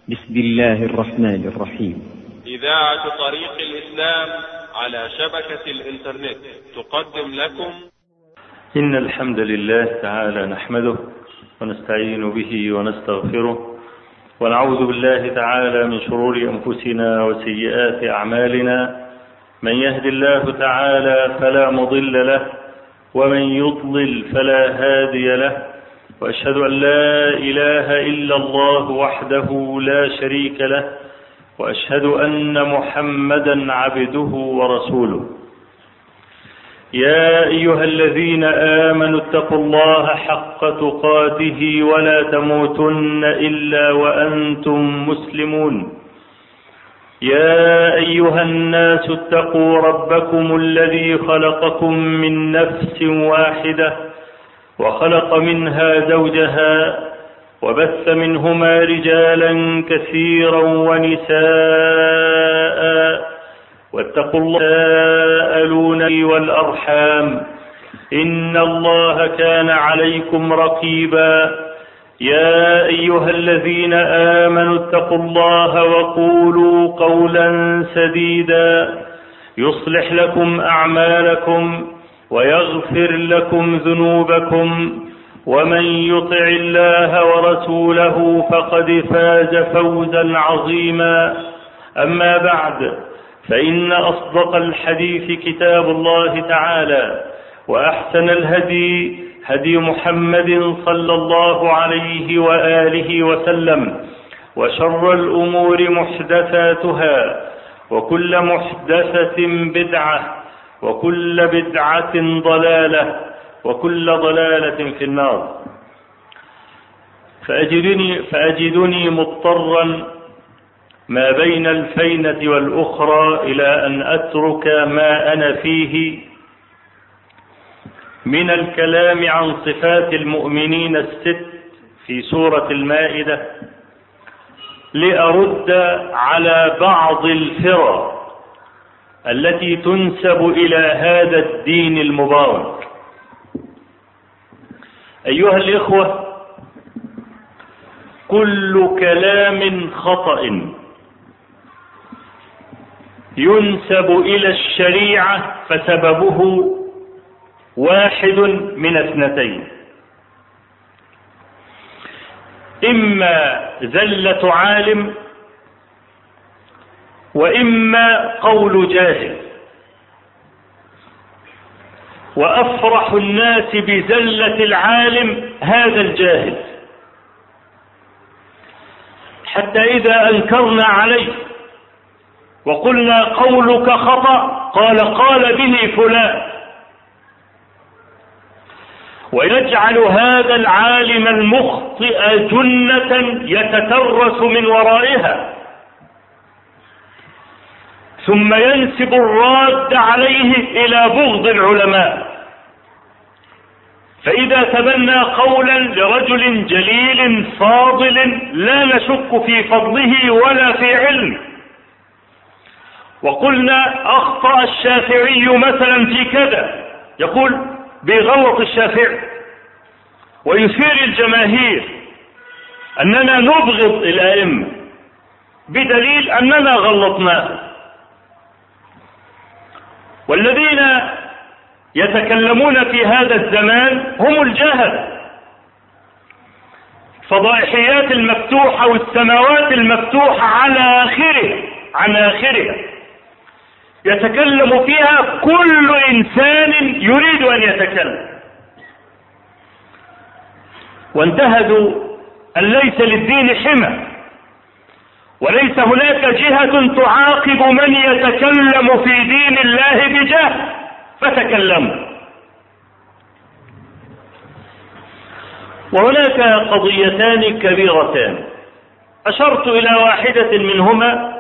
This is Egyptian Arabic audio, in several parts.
بسم الله الرحمن الرحيم إذاعة طريق الإسلام على شبكة الإنترنت تقدم لكم إن الحمد لله تعالى نحمده ونستعين به ونستغفره ونعوذ بالله تعالى من شرور أنفسنا وسيئات أعمالنا من يهد الله تعالى فلا مضل له ومن يضلل فلا هادي له وأشهد أن لا إله إلا الله وحده لا شريك له وأشهد أن محمدا عبده ورسوله يا أيها الذين آمنوا اتقوا الله حق تقاته ولا تموتن إلا وأنتم مسلمون يا أيها الناس اتقوا ربكم الذي خلقكم من نفس واحدة وخلق منها زوجها وبث منهما رجالا كثيرا ونساء واتقوا الله تساءلون والأرحام إن الله كان عليكم رقيبا يا أيها الذين آمنوا اتقوا الله وقولوا قولا سديدا يصلح لكم أعمالكم ويغفر لكم ذنوبكم ومن يطع الله ورسوله فقد فاز فوزا عظيما أما بعد فإن أصدق الحديث كتاب الله تعالى وأحسن الهدي هدي محمد صلى الله عليه وآله وسلم وشر الأمور محدثاتها وكل محدثة بدعة وكل بدعة ضلالة وكل ضلالة في النار فأجدني, فأجدني مضطرا ما بين الفينة والأخرى إلى أن أترك ما أنا فيه من الكلام عن صفات المؤمنين الست في سورة المائدة لأرد على بعض الفرق التي تنسب إلى هذا الدين المبارك أيها الإخوة كل كلام خطأ ينسب إلى الشريعة فسببه واحد من اثنتين إما زلة عالم وإما قول جاهل وأفرح الناس بزلة العالم هذا الجاهل حتى إذا أنكرنا عليه وقلنا قولك خطأ قال قال به فلان ويجعل هذا العالم المخطئ جنة يتترس من ورائها ثم ينسب الراد عليه إلى بغض العلماء فإذا تبنى قولا لرجل جليل فاضل لا نشك في فضله ولا في علمه وقلنا أخطأ الشافعي مثلا في كذا يقول بيغلط الشافعي ويثير الجماهير أننا نبغض الأئمة بدليل أننا غلطناه والذين يتكلمون في هذا الزمان هم الجهل فضائحيات المفتوحة والسماوات المفتوحة على آخره عن آخرها يتكلم فيها كل إنسان يريد أن يتكلم وانتهزوا أن ليس للدين حمى وليس هناك جهة تعاقب من يتكلم في دين الله بجهل فتكلموا وهناك قضيتان كبيرتان أشرت إلى واحدة منهما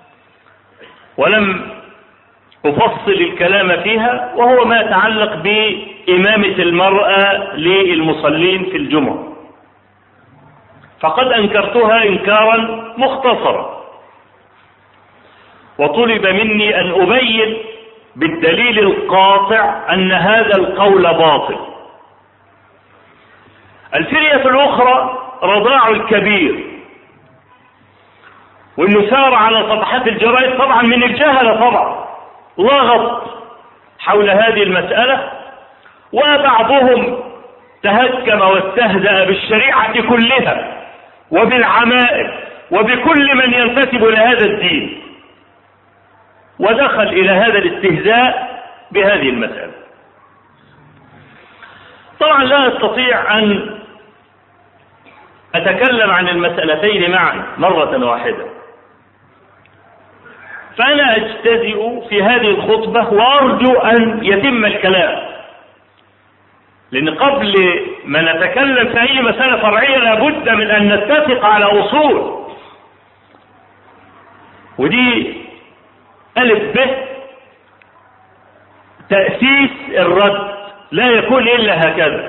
ولم أفصل الكلام فيها وهو ما يتعلق بإمامة المرأة للمصلين في الجمعة فقد أنكرتها إنكارا مختصرا وطلب مني أن أبين بالدليل القاطع أن هذا القول باطل الفرية الأخرى رضاع الكبير وانه سار على صفحات الجرائد طبعا من الجهله طبعا لغط حول هذه المساله وبعضهم تهكم واستهزأ بالشريعة كلها وبالعمائم وبكل من ينتسب إلى هذا الدين ودخل إلى هذا الاستهزاء بهذه المسألة طبعا لا أستطيع أن أتكلم عن المسألتين معا مرة واحدة فأنا أجتزئ في هذه الخطبة وأرجو أن يتم الكلام لأن قبل ما نتكلم في أي مسألة فرعية لابد من أن نتفق على أصول ودي ألف ب تأسيس الرد لا يكون إلا هكذا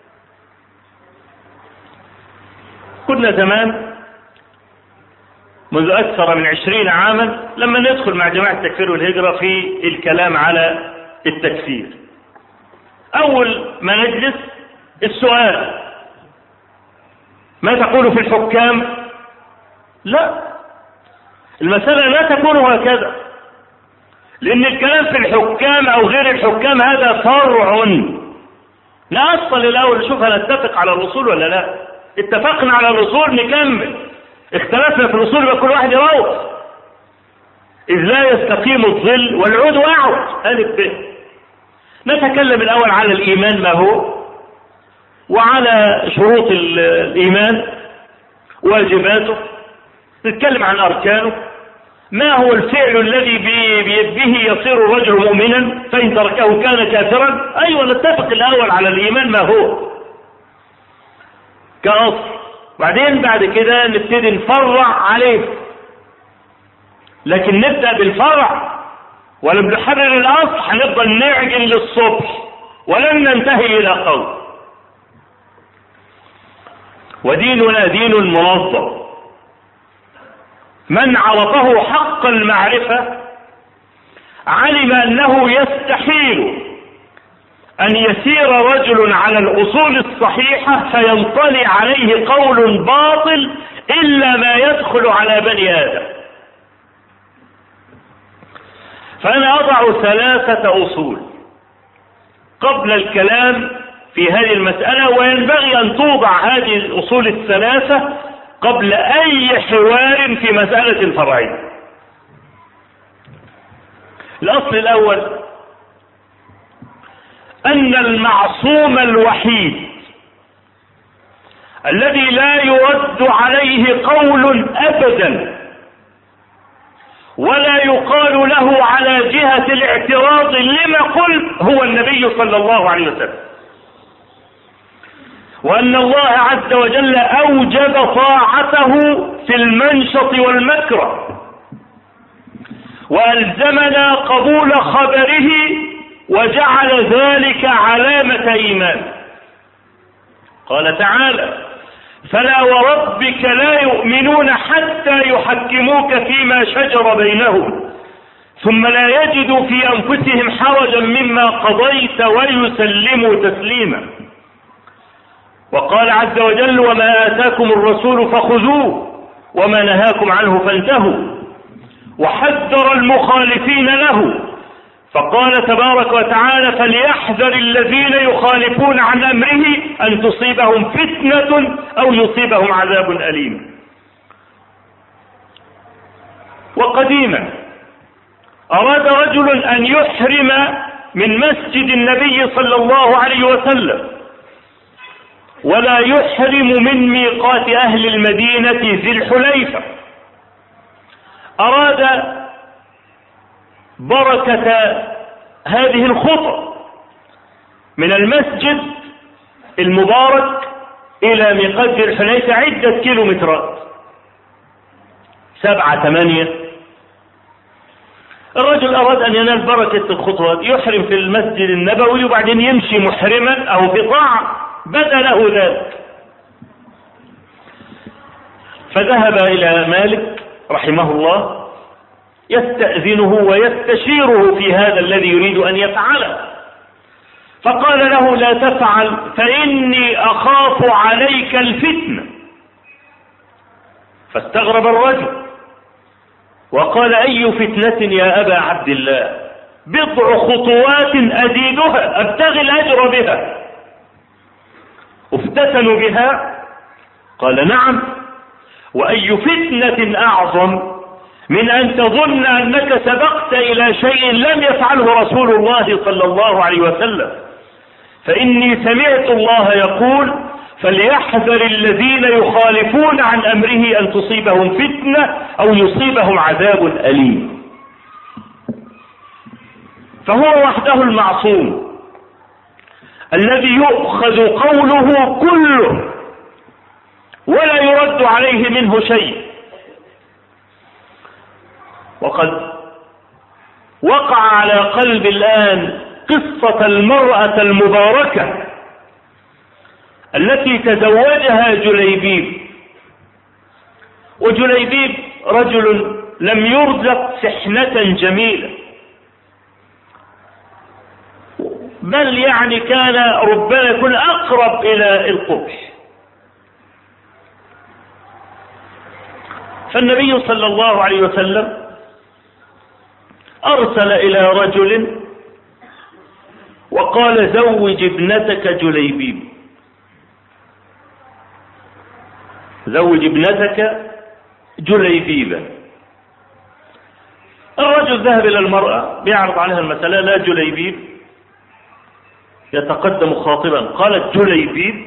كنا زمان منذ أكثر من عشرين عاما لما ندخل مع جماعة التكفير والهجرة في الكلام على التكفير أول ما نجلس السؤال ما تقول في الحكام لا المسألة لا تكون هكذا لأن الكلام في الحكام أو غير الحكام هذا فرع نأصل الأول نشوف هنتفق على الأصول ولا لا اتفقنا على الأصول نكمل اختلفنا في الأصول يبقى كل واحد يروح إذ لا يستقيم الظل والعود أعود ألف به نتكلم الأول على الإيمان ما هو وعلى شروط الإيمان واجباته نتكلم عن أركانه ما هو الفعل الذي به يصير الرجل مؤمنا فإن تركه كان كافرا أيوة نتفق الأول على الإيمان ما هو كأصل بعدين بعد كده نبتدي نفرع عليه لكن نبدأ بالفرع ولم نحرر الأصل هنفضل نعجن للصبح ولن ننتهي إلى قول وديننا دين منظم من عرفه حق المعرفة علم أنه يستحيل أن يسير رجل على الأصول الصحيحة فينطلي عليه قول باطل إلا ما يدخل على بني آدم فأنا أضع ثلاثة أصول قبل الكلام في هذه المسألة وينبغي أن توضع هذه الأصول الثلاثة قبل أي حوار في مسألة فرعية الأصل الأول أن المعصوم الوحيد الذي لا يرد عليه قول أبدا ولا يقال له على جهة الاعتراض لما قلت هو النبي صلى الله عليه وسلم وأن الله عز وجل أوجب طاعته في المنشط والمكره وألزمنا قبول خبره وجعل ذلك علامة إيمان قال تعالى فلا وربك لا يؤمنون حتى يحكموك فيما شجر بينهم ثم لا يجدوا في أنفسهم حرجا مما قضيت ويسلموا تسليما وقال عز وجل وما آتاكم الرسول فخذوه وما نهاكم عنه فانتهوا وحذر المخالفين له فقال تبارك وتعالى فليحذر الذين يخالفون عن امره ان تصيبهم فتنه او يصيبهم عذاب اليم وقديما اراد رجل ان يحرم من مسجد النبي صلى الله عليه وسلم ولا يحرم من ميقات اهل المدينه ذي الحليفه اراد بركة هذه الخطى من المسجد المبارك إلى ميقات ذي الحليفة عدة كيلومترات سبعة ثمانية الرجل أراد أن ينال بركة الخطوة يحرم في المسجد النبوي وبعدين يمشي محرما أو في طاعة بدا له ذلك فذهب إلى مالك رحمه الله يستأذنه ويستشيره في هذا الذي يريد أن يفعله فقال له لا تفعل فإني أخاف عليك الفتنة فاستغرب الرجل وقال أي فتنة يا أبا عبد الله بضع خطوات أزيدها أبتغي الأجر بها افتتنوا بها قال نعم وأي فتنة أعظم من أن تظن أنك سبقت إلى شيء لم يفعله رسول الله صلى الله عليه وسلم فإني سمعت الله يقول فليحذر الذين يخالفون عن أمره أن تصيبهم فتنة أو يصيبهم عذاب أليم فهو وحده المعصوم الذي يؤخذ قوله كله ولا يرد عليه منه شيء وقد وقع على قلب الآن قصة المرأة المباركة التي تزوجها جليبيب وجليبيب رجل لم يرزق سحنة جميلة بل يعني كان ربما يكون أقرب إلى القبح فالنبي صلى الله عليه وسلم أرسل إلى رجل وقال زوج ابنتك جليبيب زوج ابنتك جليبيبا الرجل ذهب إلى المرأة بيعرض عليها المسألة لا جليبيب يتقدم خاطبا قالت جليبيب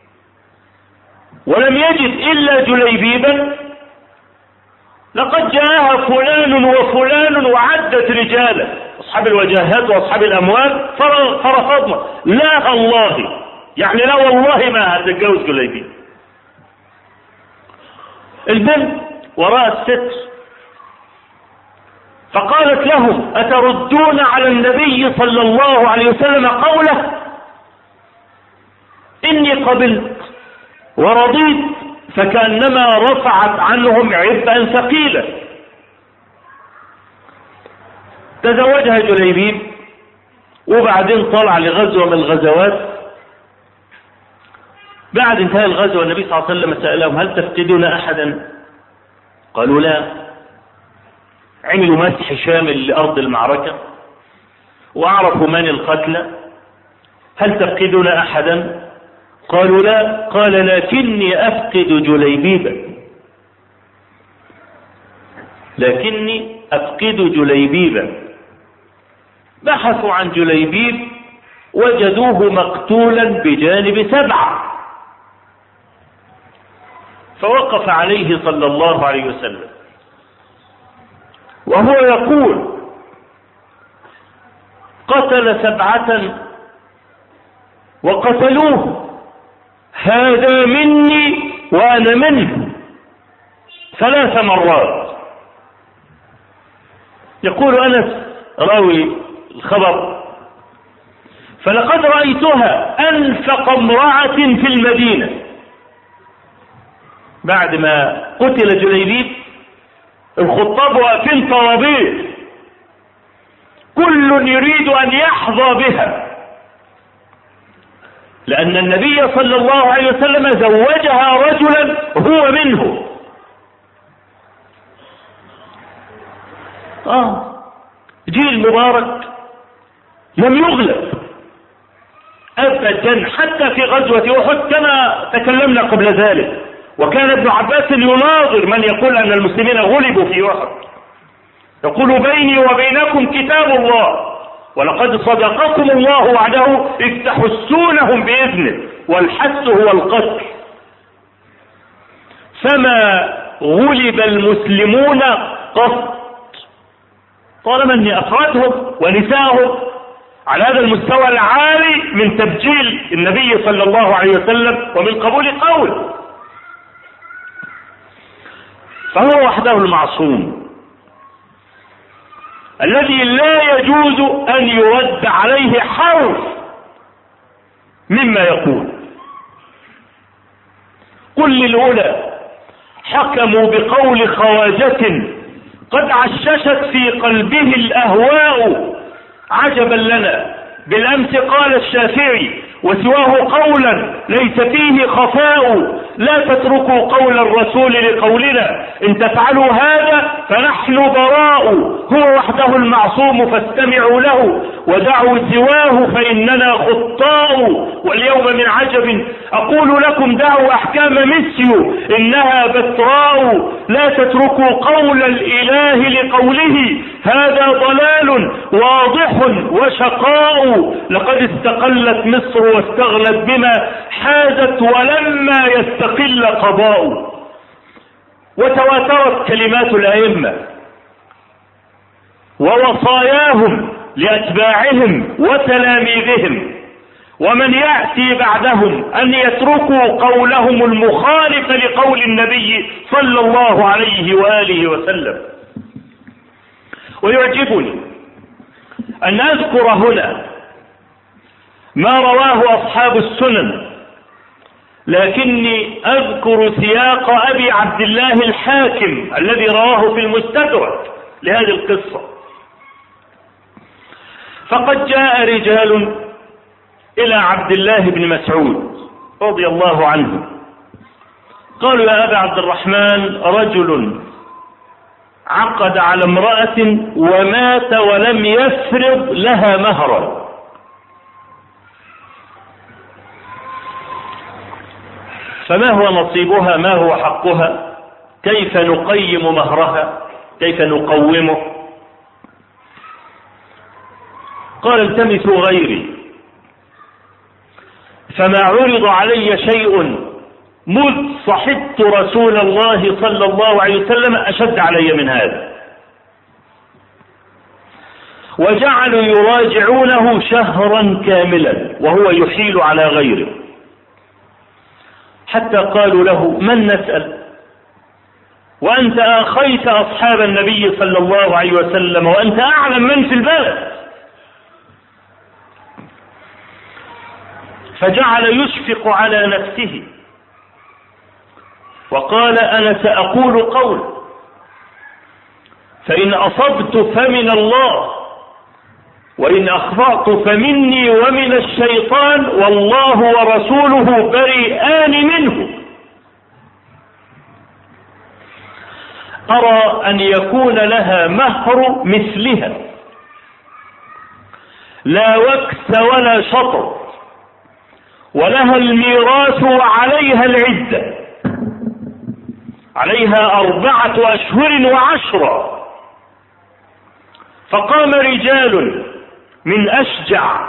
ولم يجد إلا جليبيبا لقد جاءها فلان وفلان وعدت رجالا أصحاب الوجاهات وأصحاب الأموال فرفضنا لا الله يعني لا والله ما هتتجوز جليبيب البنت وراء الستر فقالت لهم أتردون على النبي صلى الله عليه وسلم قوله إني قبلت ورضيت فكأنما رفعت عنهم عبئا ثقيلا تزوجها جليبيب وبعدين طلع لغزوة من الغزوات بعد انتهاء الغزوة النبي صلى الله عليه وسلم سألهم هل تفقدون أحدا قالوا لا عملوا مسح شامل لأرض المعركة وعرفوا من القتلى هل تفقدون أحدا قالوا لا قال لكني أفقد جليبيبا لكني أفقد جليبيبا بحثوا عن جليبيب وجدوه مقتولا بجانب سبعة فوقف عليه صلى الله عليه وسلم وهو يقول قتل سبعة وقتلوه هذا مني وأنا منه ثلاث مرات يقول أنس راوي الخبر فلقد رأيتها أنفق امرأة في المدينة بعد ما قتل جليبيب الخطاب واقفين طوابير كل يريد أن يحظى بها لأن النبي صلى الله عليه وسلم زوجها رجلا هو منه آه جيل مبارك لم يغلب أبدا حتى في غزوة أحد كما تكلمنا قبل ذلك وكان ابن عباس يناظر من يقول أن المسلمين غلبوا في أحد يقول بيني وبينكم كتاب الله ولقد صدقكم الله وعده إذ تحسونهم بإذنه والحس هو القتل فما غلب المسلمون قط طالما اني افرادهم ونساءهم على هذا المستوى العالي من تبجيل النبي صلى الله عليه وسلم ومن قبول قول فهو وحده المعصوم الذي لا يجوز ان يرد عليه حرف مما يقول كل الاولى حكموا بقول خواجة قد عششت في قلبه الاهواء عجبا لنا بالامس قال الشافعي وسواه قولا ليس فيه خفاء لا تتركوا قول الرسول لقولنا إن تفعلوا هذا فنحن براء هو وحده المعصوم فاستمعوا له ودعوا سواه فإننا خطاء واليوم من عجب أقول لكم دعوا أحكام مسيو إنها بتراء لا تتركوا قول الإله لقوله هذا ضلال واضح وشقاء لقد استقلت مصر واستغلت بما حازت ولما يستقل قضاء وتواترت كلمات الأئمة ووصاياهم لأتباعهم وتلاميذهم ومن يأتي بعدهم أن يتركوا قولهم المخالف لقول النبي صلى الله عليه وآله وسلم ويعجبني أن أذكر هنا ما رواه أصحاب السنن لكني أذكر سياق أبي عبد الله الحاكم الذي رواه في المستدرك لهذه القصة فقد جاء رجال إلى عبد الله بن مسعود رضي الله عنه قالوا يا أبا عبد الرحمن رجل عقد على امرأة ومات ولم يفرض لها مهرا فما هو نصيبها ما هو حقها كيف نقيم مهرها كيف نقومه قال التمسوا غيري فما عرض علي شيء مذ صحبت رسول الله صلى الله عليه وسلم أشد علي من هذا وجعلوا يراجعونه شهرا كاملا وهو يحيل على غيره حتى قالوا له من نسأل وأنت آخيت أصحاب النبي صلى الله عليه وسلم وأنت أعلم من في البلد فجعل يشفق على نفسه وقال أنا سأقول قول فإن أصبت فمن الله وإن أخطأت فمني ومن الشيطان والله ورسوله بريئان منه أرى أن يكون لها مهر مثلها لا وكس ولا شطر ولها الميراث وعليها العدة عليها أربعة أشهر وعشرة فقام رجال من أشجع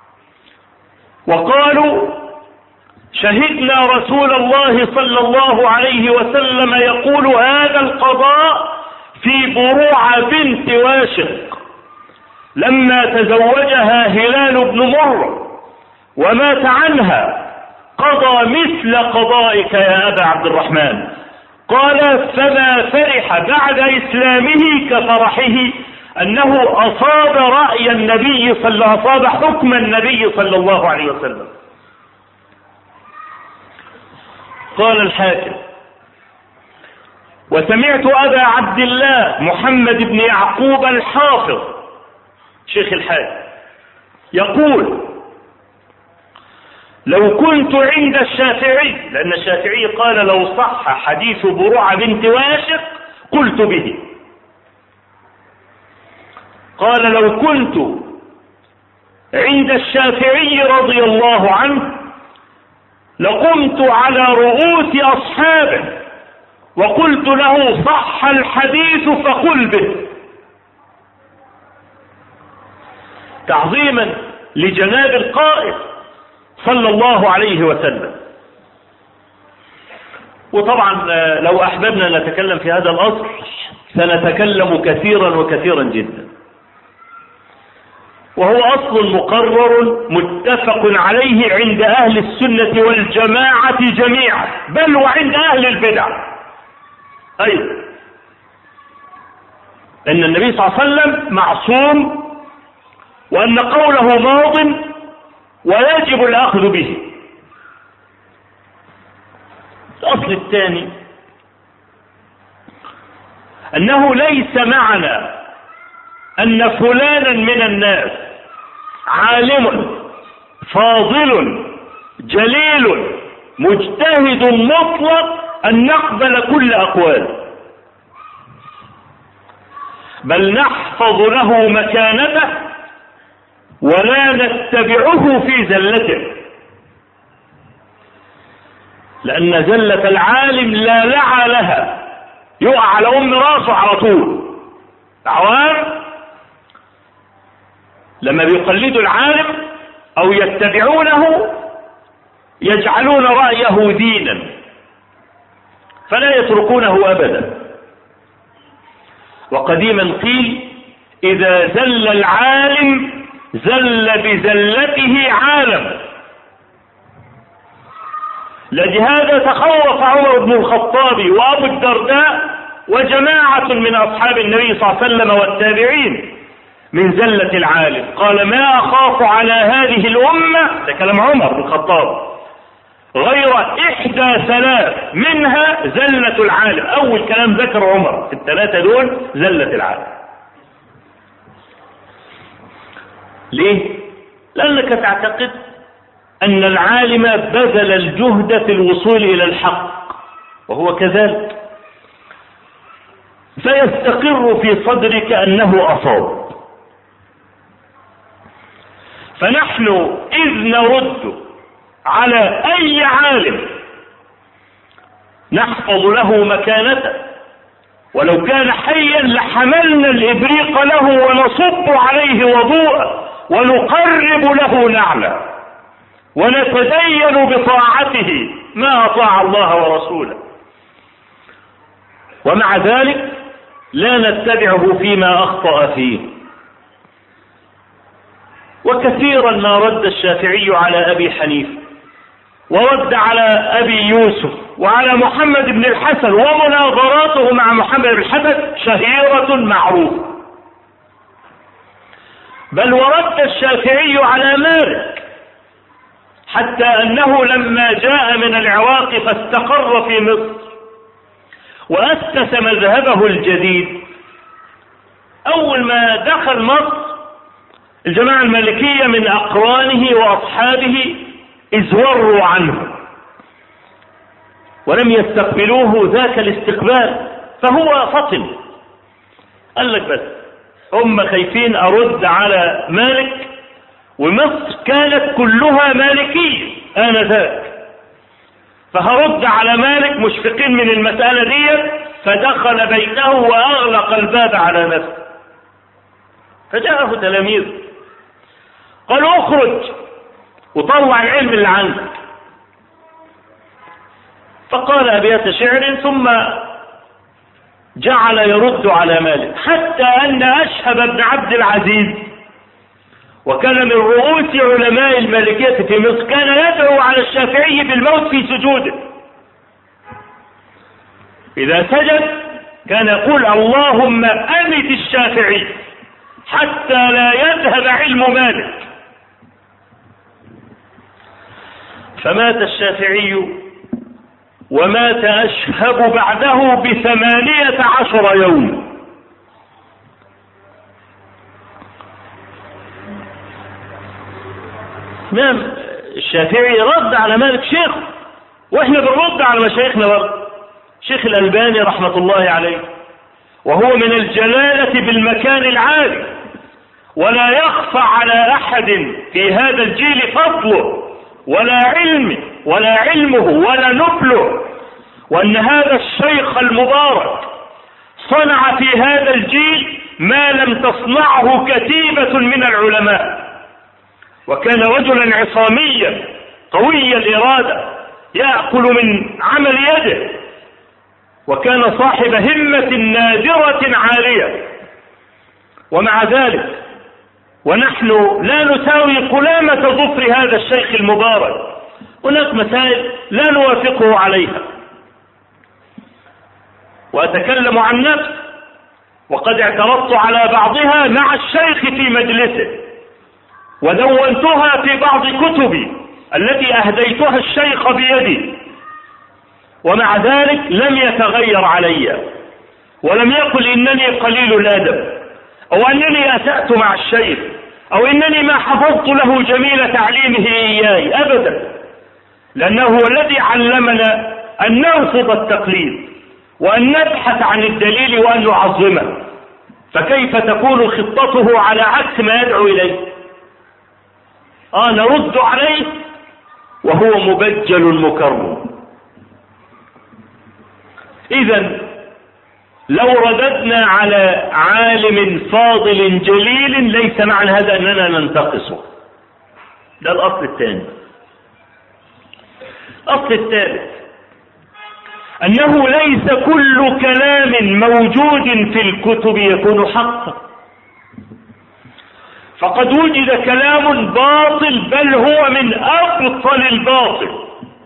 وقالوا شهدنا رسول الله صلى الله عليه وسلم يقول هذا القضاء في بروع بنت واشق لما تزوجها هلال بن مر ومات عنها قضى مثل قضائك يا أبا عبد الرحمن قال فما فرح بعد إسلامه كفرحه أنه أصاب رأي النبي صلى الله أصاب حكم النبي صلى الله عليه وسلم قال الحاكم وسمعت أبا عبد الله محمد بن يعقوب الحافظ شيخ الحاكم يقول لو كنت عند الشافعي لأن الشافعي قال لو صح حديث بروع بنت واشق قلت به قال لو كنت عند الشافعي رضي الله عنه لقمت على رؤوس أصحابه وقلت له صح الحديث فقل به تعظيما لجناب القائد صلى الله عليه وسلم وطبعا لو أحببنا نتكلم في هذا الأصل سنتكلم كثيرا وكثيرا جدا وهو أصل مقرر متفق عليه عند أهل السنة والجماعة جميعا بل وعند أهل البدع أيضا أن النبي صلى الله عليه وسلم معصوم وأن قوله ماض ويجب الأخذ به الأصل الثاني أنه ليس معنى أن فلانا من الناس عالم فاضل جليل مجتهد مطلق أن نقبل كل أقواله بل نحفظ له مكانته ولا نتبعه في زلته لأن زلة العالم لا لعى لها يقع على أم راسه على طول عوام لما بيقلدوا العالم أو يتبعونه يجعلون رأيه دينا فلا يتركونه أبدا وقديما قيل إذا زل العالم زل بزلته عالم لهذا تخوف عمر بن الخطاب وابو الدرداء وجماعة من اصحاب النبي صلى الله عليه وسلم والتابعين من زلة العالم قال ما اخاف على هذه الامة ده كلام عمر بن الخطاب غير احدى ثلاث منها زلة العالم اول كلام ذكر عمر الثلاثة دول زلة العالم ليه لانك تعتقد أن العالم بذل الجهد في الوصول إلى الحق وهو كذلك فيستقر في صدرك أنه أصاب فنحن إذ نرد على أي عالم نحفظ له مكانته ولو كان حيا لحملنا الإبريق له ونصب عليه وضوءا ونقرب له نعلا ونتدين بطاعته ما اطاع الله ورسوله ومع ذلك لا نتبعه فيما اخطا فيه وكثيرا ما رد الشافعي على ابي حنيفه ورد على ابي يوسف وعلى محمد بن الحسن ومناظراته مع محمد بن الحسن شهيره معروفه بل ورد الشافعي على مالك حتى انه لما جاء من العراق فاستقر في مصر واسس مذهبه الجديد اول ما دخل مصر الجماعة المالكية من اقرانه واصحابه ازوروا عنه ولم يستقبلوه ذاك الاستقبال فهو فطن قال لك بس هم خايفين ارد على مالك ومصر كانت كلها مالكية آنذاك فهرد على مالك مشفقين من المسألة دي فدخل بيته وأغلق الباب على نفسه فجاءه تلاميذ قالوا اخرج وطلع العلم اللي عندك فقال أبيات شعر ثم جعل يرد على مالك حتى أن أشهب بن عبد العزيز وكان من رؤوس علماء المالكية في مصر كان يدعو على الشافعي بالموت في سجوده إذا سجد كان يقول اللهم أمت الشافعي حتى لا يذهب علم مالك فمات الشافعي ومات أشهب بعده بثمانية عشر يوم نعم الشافعي رد على مالك شيخ واحنا بنرد على مشايخنا برضه شيخ الألباني رحمة الله عليه وهو من الجلالة بالمكان العالي ولا يخفى على أحد في هذا الجيل فضله ولا علمه ولا علمه ولا نبله وأن هذا الشيخ المبارك صنع في هذا الجيل ما لم تصنعه كتيبة من العلماء وكان رجلا عصاميا قوي الإرادة يأكل من عمل يده وكان صاحب همة نادرة عالية ومع ذلك ونحن لا نساوي قلامة ظفر هذا الشيخ المبارك هناك مسائل لا نوافقه عليها وأتكلم عن نفس وقد اعترضت على بعضها مع الشيخ في مجلسه ودونتها في بعض كتبي التي أهديتها الشيخ بيدي ومع ذلك لم يتغير علي ولم يقل إنني قليل الأدب أو أنني أسأت مع الشيخ أو إنني ما حفظت له جميل تعليمه إياي أبدا لأنه هو الذي علمنا أن نرفض التقليد وأن نبحث عن الدليل وأن نعظمه فكيف تكون خطته على عكس ما يدعو إليه آه نرد عليه وهو مبجل مكرم إذا لو رددنا على عالم فاضل جليل ليس معنى هذا أننا ننتقصه ده الأصل الثاني الأصل الثالث أنه ليس كل كلام موجود في الكتب يكون حقا فقد وجد كلام باطل بل هو من أبطل الباطل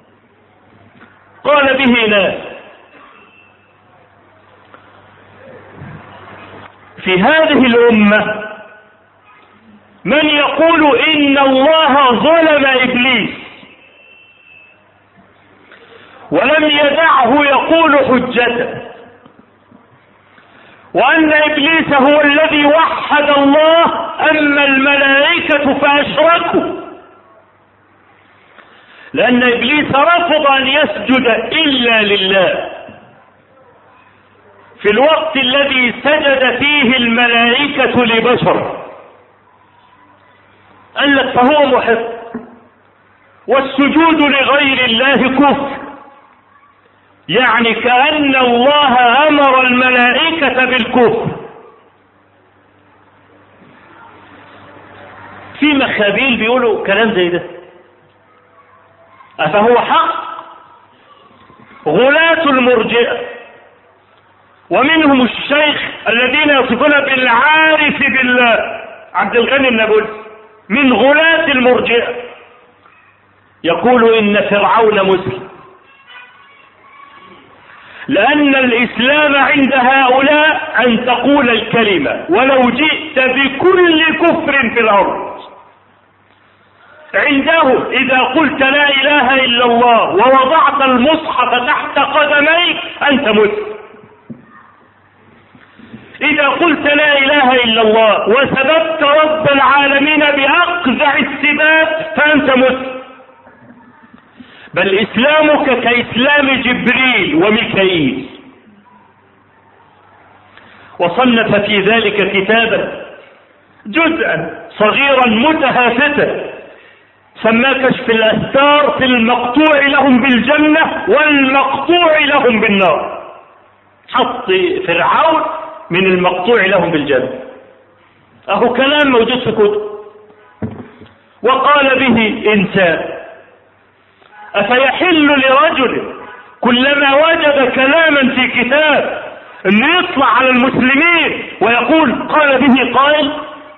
قال به ناس في هذه الأمة من يقول إن الله ظلم إبليس ولم يدعه يقول حجته وأن إبليس هو الذي وحد الله أما الملائكة فأشركوا لأن إبليس رفض أن يسجد إلا لله في الوقت الذي سجد فيه الملائكة لبشر قال لك فهو محق والسجود لغير الله كفر يعني كأن الله أمر الملائكة بالكفر في مخابيل بيقولوا كلام زي ده أفهو حق غلاة المرجئة ومنهم الشيخ الذين يصفون بالعارف بالله عبد الغني النابلسي من غلاة المرجئة يقول إن فرعون مسلم لأن الإسلام عند هؤلاء أن تقول الكلمة ولو جئت بكل كفر في الأرض عندهم إذا قلت لا إله إلا الله ووضعت المصحف تحت قدميك أنت مسلم إذا قلت لا إله إلا الله وسببت رب العالمين بأقزع السباب فأنت مسلم بل إسلامك كإسلام جبريل وميكائيل وصنف في ذلك كتابا جزءا صغيرا متهافتا سماه كشف الأستار في المقطوع لهم بالجنة والمقطوع لهم بالنار حط فرعون من المقطوع لهم بالجنة أهو كلام موجود في كتب وقال به إنسان أفيحل لرجل كلما وجد كلاما في كتاب انه يطلع على المسلمين ويقول قال به قائل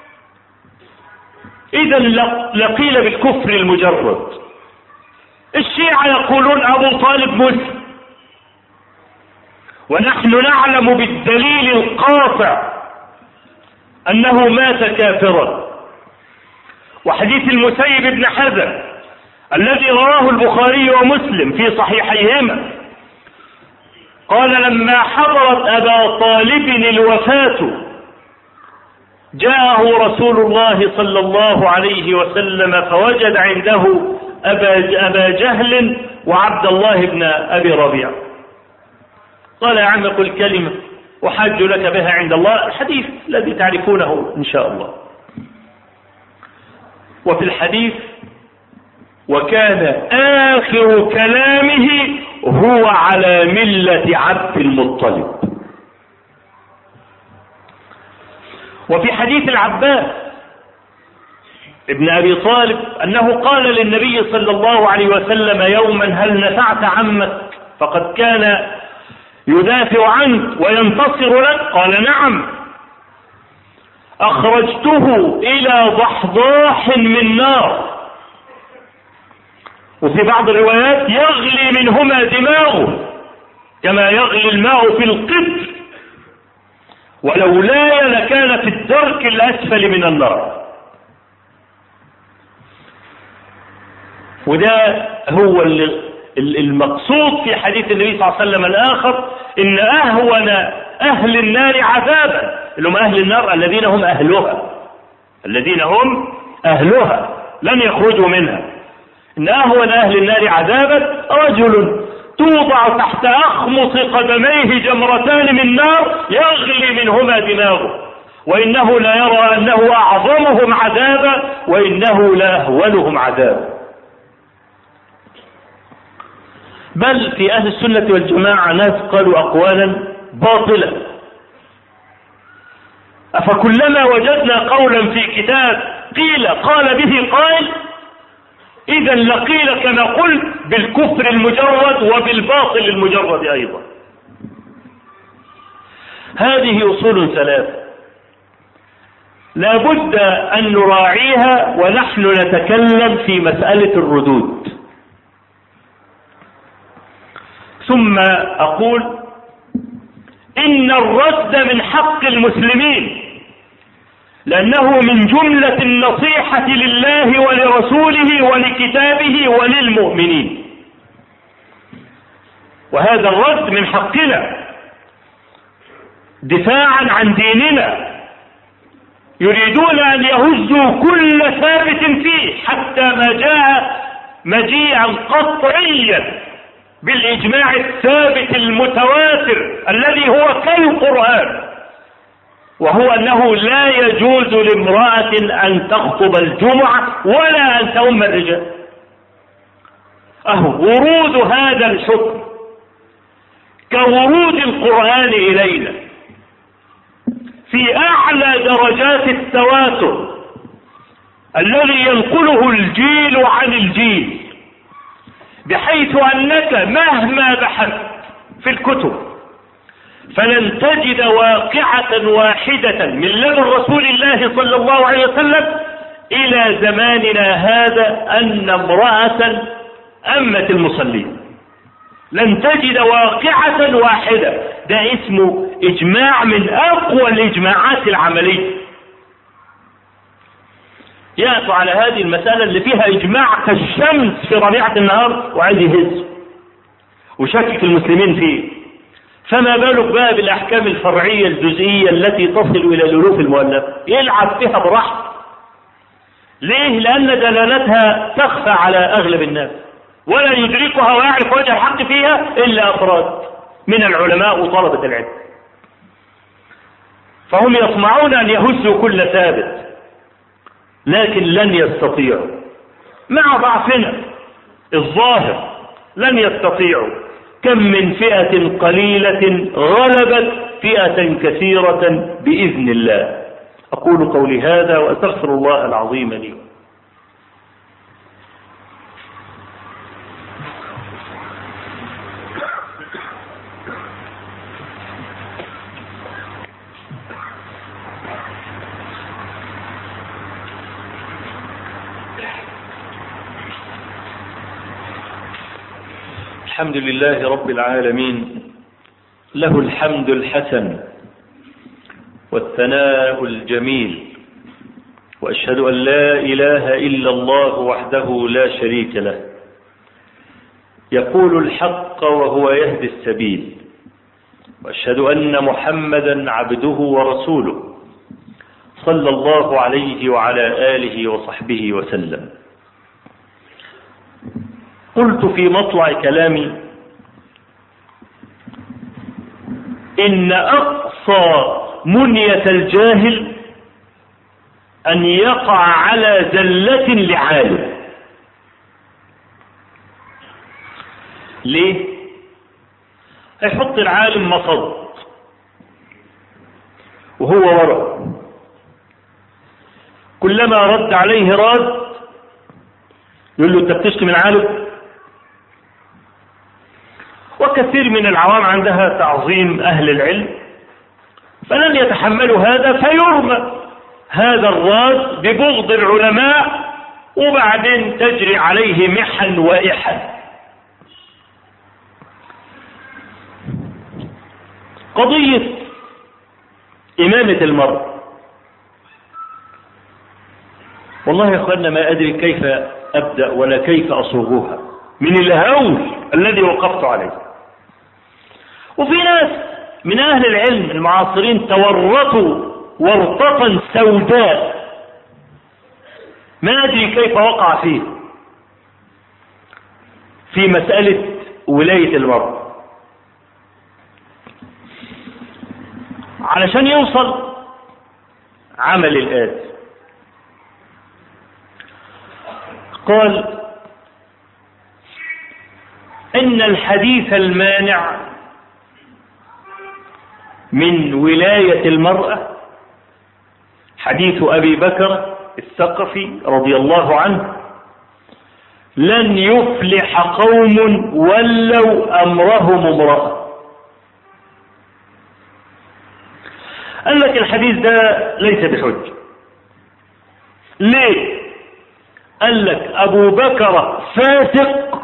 اذا لقيل بالكفر المجرد الشيعة يقولون ابو طالب مسلم ونحن نعلم بالدليل القاطع انه مات كافرا وحديث المسيب بن حزن الذي رواه البخاري ومسلم في صحيحيهما قال لما حضرت ابا طالب الوفاه جاءه رسول الله صلى الله عليه وسلم فوجد عنده أبا, أبا جهل وعبد الله بن أبي ربيع قال يا عم قل كلمة أحج لك بها عند الله الحديث الذي تعرفونه إن شاء الله وفي الحديث وكان آخر كلامه هو على ملة عبد المطلب وفي حديث العباس ابن أبي طالب أنه قال للنبي صلى الله عليه وسلم يوما هل نفعت عمك فقد كان يدافع عنك وينتصر لك قال نعم أخرجته إلى ضحضاح من نار وفي بعض الروايات يغلي منهما دماغه كما يغلي الماء في القدر ولولاي لكان في الدرك الأسفل من النار وده هو المقصود في حديث النبي صلى الله عليه وسلم الآخر إن أهون أهل النار عذابا اللي هم أهل النار الذين هم أهلها الذين هم أهلها لن يخرجوا منها إن أهون أهل النار عذابا رجل توضع تحت أخمص قدميه جمرتان من نار يغلي منهما دماغه وإنه لا يرى أنه أعظمهم عذابا وإنه لا أهونهم عذابا بل في أهل السنة والجماعة ناس قالوا أقوالا باطلة أفكلما وجدنا قولا في كتاب قيل قال به قائل إذا لقيل كما قلت بالكفر المجرد وبالباطل المجرد أيضا هذه أصول ثلاثة لا بد أن نراعيها ونحن نتكلم في مسألة الردود ثم أقول إن الرد من حق المسلمين لأنه من جملة النصيحة لله ولرسوله ولكتابه وللمؤمنين وهذا الرد من حقنا دفاعا عن ديننا يريدون أن يهزوا كل ثابت فيه حتى ما جاء مجيئا قطعيا بالإجماع الثابت المتواتر الذي هو كالقرآن وهو أنه لا يجوز لامرأة أن تخطب الجمعة ولا أن تؤم الرجال أهو ورود هذا الحكم كورود القرآن إلينا في أعلى درجات التواتر الذي ينقله الجيل عن الجيل بحيث أنك مهما بحثت في الكتب فلن تجد واقعة واحدة من لدن رسول الله صلى الله عليه وسلم إلى زماننا هذا أن امرأة أمت المصلين لن تجد واقعة واحدة ده اسمه إجماع من أقوى الإجماعات العملية يأتوا على هذه المسألة اللي فيها إجماع كالشمس في ربيعة النهار وعايز يهز وشكك المسلمين فيه فما بالك بقى بالأحكام الفرعية الجزئية التي تصل إلى الألوف المؤلفة يلعب فيها براحته ليه؟ لأن دلالتها تخفى على أغلب الناس ولا يدركها ويعرف وجه الحق فيها إلا أفراد من العلماء وطلبة العلم فهم يطمعون أن يهزوا كل ثابت لكن لن يستطيعوا مع ضعفنا الظاهر لن يستطيعوا كم من فئة قليلة غلبت فئة كثيرة بإذن الله أقول قولي هذا وأستغفر الله العظيم لي الحمد لله رب العالمين له الحمد الحسن والثناء الجميل وأشهد أن لا إله إلا الله وحده لا شريك له يقول الحق وهو يهدي السبيل وأشهد أن محمدا عبده ورسوله صلى الله عليه وعلى آله وصحبه وسلم قلت في مطلع كلامي إن أقصى منية الجاهل أن يقع على زلة لعالم ليه؟ هيحط العالم مصد وهو ورا كلما رد عليه راد يقول له انت بتشتم العالم وكثير من العوام عندها تعظيم أهل العلم فلن يتحملوا هذا فيرمى هذا الراد ببغض العلماء وبعدين تجري عليه محن وإحن قضية إمامة المرء والله يا أخوانا ما أدري كيف أبدأ ولا كيف أصوغها من الهول الذي وقفت عليه وفي ناس من أهل العلم المعاصرين تورطوا ورطة سوداء ما أدري كيف وقع فيه في مسألة ولاية المرء علشان يوصل عمل الآتي قال إن الحديث المانع من ولاية المرأة حديث أبي بكر الثقفي رضي الله عنه لن يفلح قوم ولوا أمرهم امرأة قال لك الحديث ده ليس بحج ليه قال لك أبو بكر فاسق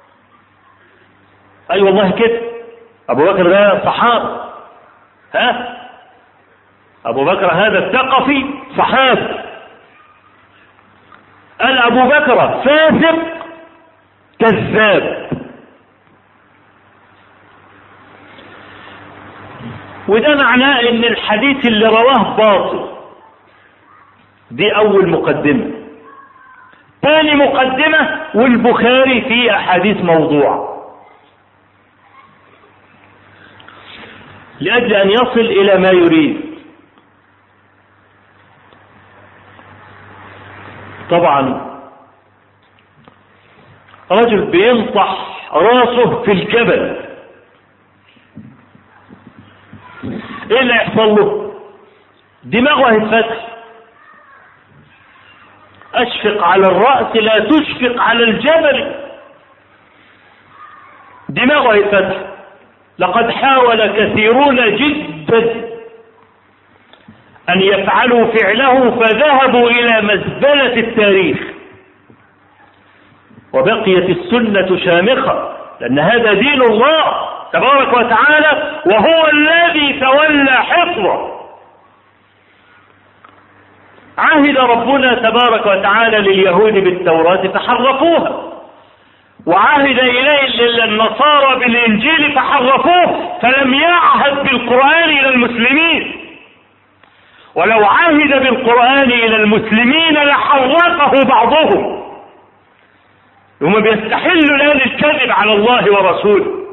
أي أيوة والله كده أبو بكر ده صحابي ها أبو بكر هذا الثقفي صحابي قال أبو بكر فاسق كذاب وده معناه ان الحديث اللي رواه باطل دي اول مقدمة ثاني مقدمة والبخاري فيه احاديث موضوع لاجل ان يصل الى ما يريد طبعا رجل بينطح راسه في الجبل ايه اللي هيحصل له دماغه هيتفتح اشفق على الرأس لا تشفق على الجبل دماغه هيتفتح لقد حاول كثيرون جدا ان يفعلوا فعله فذهبوا الى مزبلة التاريخ وبقيت السنة شامخة لان هذا دين الله تبارك وتعالى وهو الذي تولى حفظه عهد ربنا تبارك وتعالى لليهود بالتوراة فحرفوها وعهد إليه النصارى بالإنجيل فحرفوه فلم يعهد بالقرآن إلى المسلمين ولو عهد بالقرآن إلى المسلمين لحرفه بعضهم هم بيستحلوا الآن الكذب على الله ورسوله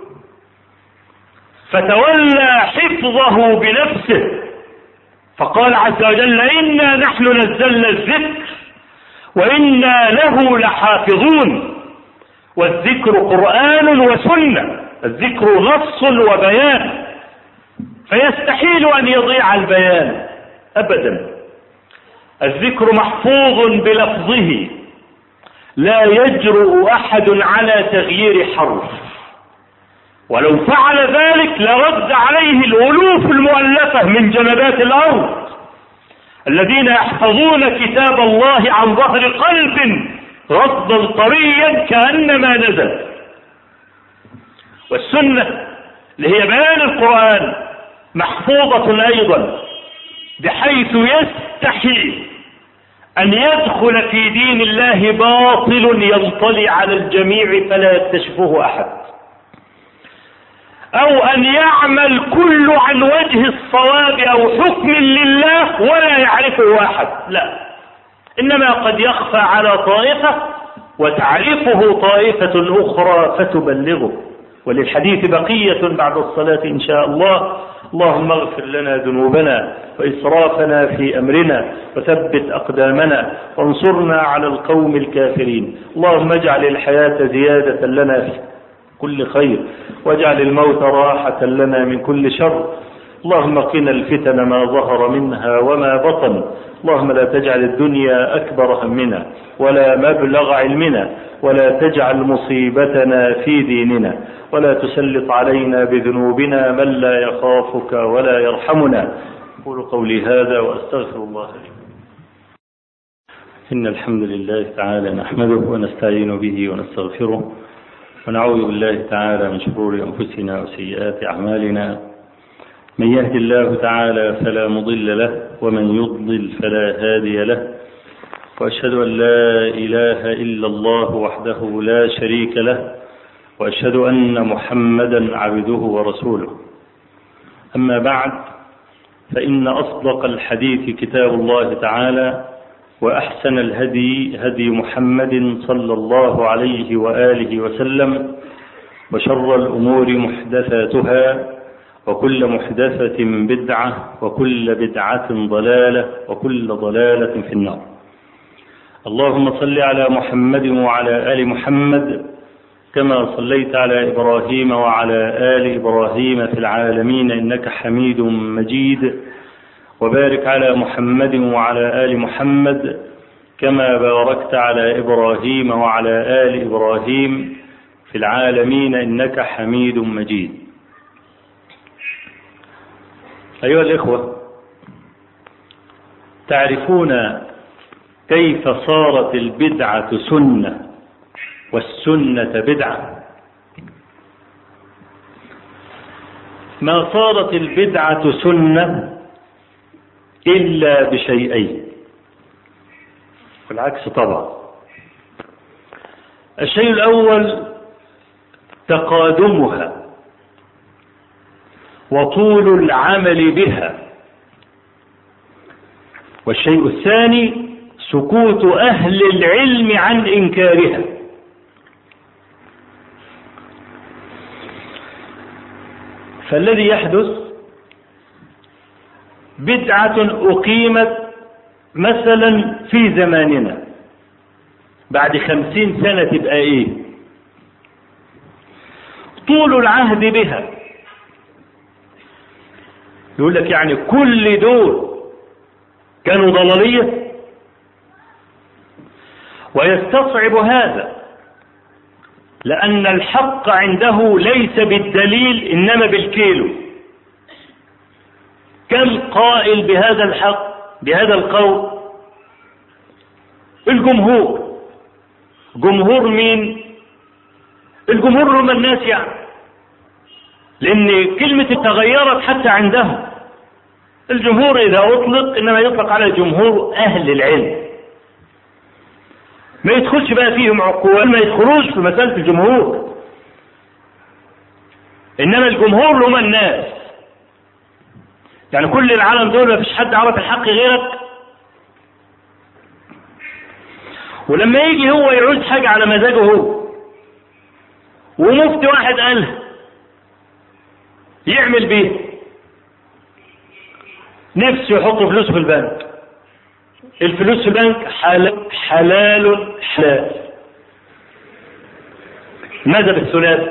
فتولى حفظه بنفسه فقال عز وجل إنا نحن نزلنا الذكر وإنا له لحافظون والذكر قرآن وسنة الذكر نص وبيان فيستحيل أن يضيع البيان أبدا الذكر محفوظ بلفظه لا يجرؤ أحد على تغيير حرف ولو فعل ذلك لرد عليه الألوف المؤلفة من جنبات الأرض الذين يحفظون كتاب الله عن ظهر قلب ردا طريا كأنما نزل والسنة اللي هي بيان القرآن محفوظة أيضا بحيث يستحي أن يدخل في دين الله باطل ينطلي على الجميع فلا يكتشفه أحد او ان يعمل كل عن وجه الصواب او حكم لله ولا يعرفه احد لا انما قد يخفى على طائفة وتعرفه طائفة اخرى فتبلغه وللحديث بقية بعد الصلاة ان شاء الله اللهم اغفر لنا ذنوبنا وإسرافنا في أمرنا وثبت أقدامنا وانصرنا على القوم الكافرين اللهم اجعل الحياة زيادة لنا في كل خير واجعل الموت راحة لنا من كل شر اللهم قنا الفتن ما ظهر منها وما بطن اللهم لا تجعل الدنيا أكبر همنا ولا مبلغ علمنا ولا تجعل مصيبتنا في ديننا ولا تسلط علينا بذنوبنا من لا يخافك ولا يرحمنا أقول قولي هذا وأستغفر الله لي إن الحمد لله تعالى نحمده ونستعين به ونستغفره ونعوذ بالله تعالى من شرور أنفسنا وسيئات أعمالنا من يهد الله تعالى فلا مضل له ومن يضلل فلا هادي له وأشهد أن لا إله إلا الله وحده لا شريك له وأشهد أن محمدا عبده ورسوله أما بعد فإن أصدق الحديث كتاب الله تعالى وأحسن الهدي هدي محمد صلى الله عليه وآله وسلم وشر الأمور محدثاتها وكل محدثة بدعة وكل بدعة ضلالة وكل ضلالة في النار اللهم صل على محمد وعلى آل محمد كما صليت على إبراهيم وعلى آل إبراهيم في العالمين إنك حميد مجيد وبارك على محمد وعلى آل محمد كما باركت على إبراهيم وعلى آل إبراهيم في العالمين إنك حميد مجيد أيها الإخوة تعرفون كيف صارت البدعة سنة والسنة بدعة ما صارت البدعة سنة إلا بشيئين بالعكس طبعا الشيء الأول تقادمها وطول العمل بها والشيء الثاني سكوت أهل العلم عن إنكارها فالذي يحدث بدعة أقيمت مثلا في زماننا بعد خمسين سنة تبقى ايه طول العهد بها يقول لك يعني كل دول كانوا ضلالية ويستصعب هذا لأن الحق عنده ليس بالدليل إنما بالكيلو كم قائل بهذا الحق بهذا القول الجمهور جمهور مين الجمهور هم الناس يعني لأن كلمة تغيرت حتى عندهم الجمهور إذا أطلق إنما يطلق على جمهور أهل العلم ما يدخلش بقى فيهم عقول ما يدخلوش في مسألة الجمهور إنما الجمهور هم الناس يعني كل العالم دول ما فيش حد عرف الحق غيرك ولما يجي هو يعوز حاجة على مزاجه هو ومفتي واحد قالها يعمل بيه نفسه يحط فلوسه في البنك الفلوس في البنك حلال حلال حلال ماذا بالثلاث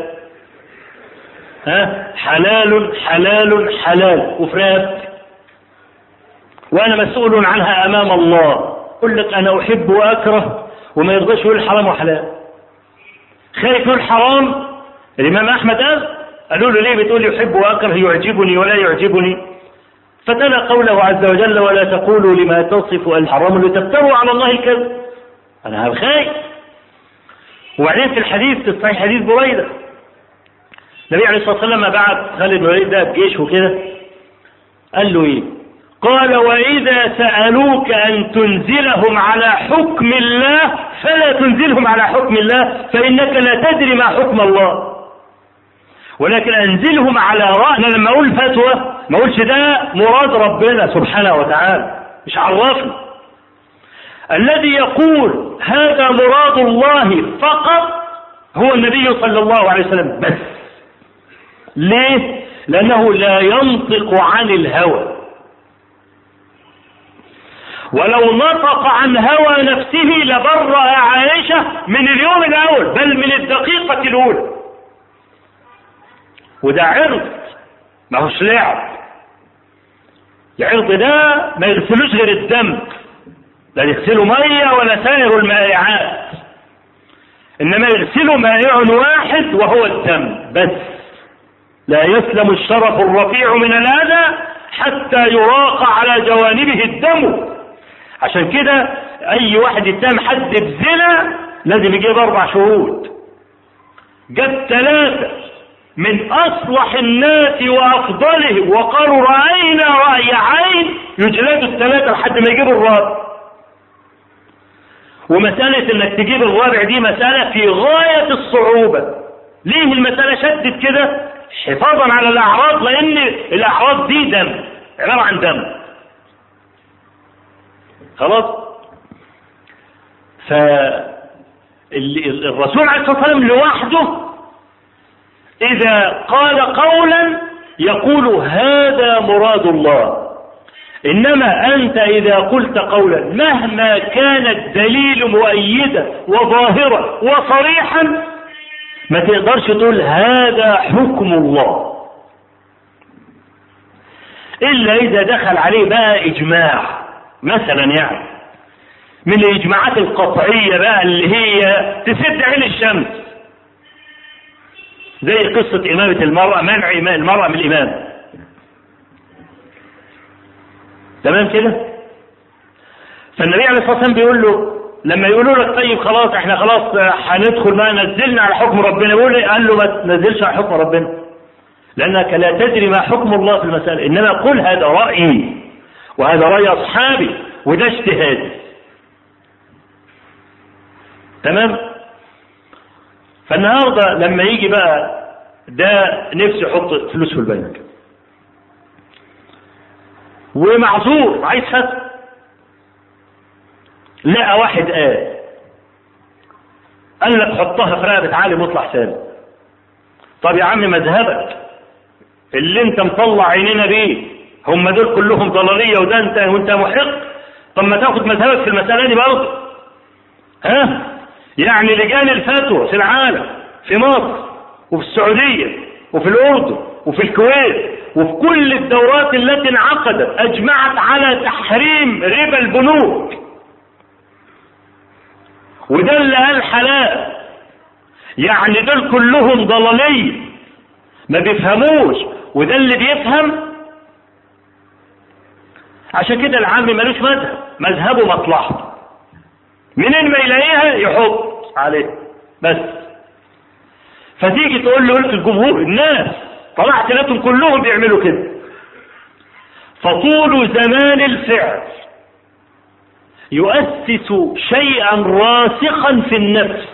ها حلال حلال حلال وفرات وانا مسؤول عنها امام الله يقول لك انا احب واكره وما يرضاش يقول حرام وحلال خايف يقول حرام الامام احمد قال قالوا له ليه بتقول يحب واكره يعجبني ولا يعجبني فتلا قوله عز وجل ولا تقولوا لما تصف الحرام لتفتروا على الله الكذب انا خايف وبعدين في الحديث في الصحيح حديث بريده النبي عليه الصلاه والسلام لما بعت خالد بن الوليد ده بجيش وكده قال له ايه قال واذا سالوك ان تنزلهم على حكم الله فلا تنزلهم على حكم الله فانك لا تدري ما حكم الله ولكن انزلهم على راي انا لما اقول فتوى ما اقولش ده مراد ربنا سبحانه وتعالى مش عرفني الذي يقول هذا مراد الله فقط هو النبي صلى الله عليه وسلم بس ليه لانه لا ينطق عن الهوى ولو نطق عن هوى نفسه لبرأ عائشة من اليوم الأول بل من الدقيقة الأولى وده عرض ما هوش لعب العرض ده ما يغسلوش غير الدم لا يغسلوا مية ولا سائر المائعات إنما يغسلوا مائع واحد وهو الدم بس لا يسلم الشرف الرفيع من الأذى حتى يراق على جوانبه الدم عشان كده أي واحد يتهم حد بزنا لازم يجيب أربع شهود جاب ثلاثة من أصلح الناس وأفضلهم وقالوا رأينا رأي عين يجلدوا الثلاثة لحد ما يجيبوا الرابع ومسألة انك تجيب الرابع دي مسألة في غاية الصعوبة ليه المسألة شدت كده حفاظا على الأعراض لأن الأعراض دي دم عبارة عن دم خلاص فالرسول عليه الصلاة والسلام لوحده إذا قال قولا يقول هذا مراد الله إنما أنت إذا قلت قولا مهما كان الدليل مؤيدا وظاهرا وصريحا ما تقدرش تقول هذا حكم الله إلا إذا دخل عليه بقى إجماع مثلا يعني من الإجماعات القطعية بقى اللي هي تسد عين الشمس زي قصة إمامة المرأة منع المرأة من الإمام تمام كده فالنبي عليه الصلاة والسلام بيقول له لما يقولوا لك طيب خلاص احنا خلاص هندخل ما نزلنا على حكم ربنا يقول لي قال له ما تنزلش على حكم ربنا لأنك لا تدري ما حكم الله في المسألة إنما قل هذا رأيي وهذا رأي أصحابي وده اجتهادي تمام فالنهارده لما يجي بقى ده نفسه يحط فلوس في البنك ومعذور عايز فتح لقى واحد قال قال لك حطها في رقبة عالم واطلع سالم طب يا عم مذهبك اللي انت مطلع عينينا بيه هم دول كلهم ضلالية وده انت وانت محق طب ما تاخد مذهبك في المسألة دي برضه ها يعني لجان الفتوى في العالم في مصر وفي السعودية وفي الأردن وفي الكويت وفي كل الدورات التي انعقدت أجمعت على تحريم ربا البنوك وده اللي قال حلال يعني دول كلهم ضلالية ما بيفهموش وده اللي بيفهم عشان كده العام ملوش مذهب مذهبه مصلحته منين ما يلاقيها يحط عليه بس فتيجي تقول له الجمهور الناس طلعت لكم كلهم بيعملوا كده فطول زمان الفعل يؤسس شيئا راسخا في النفس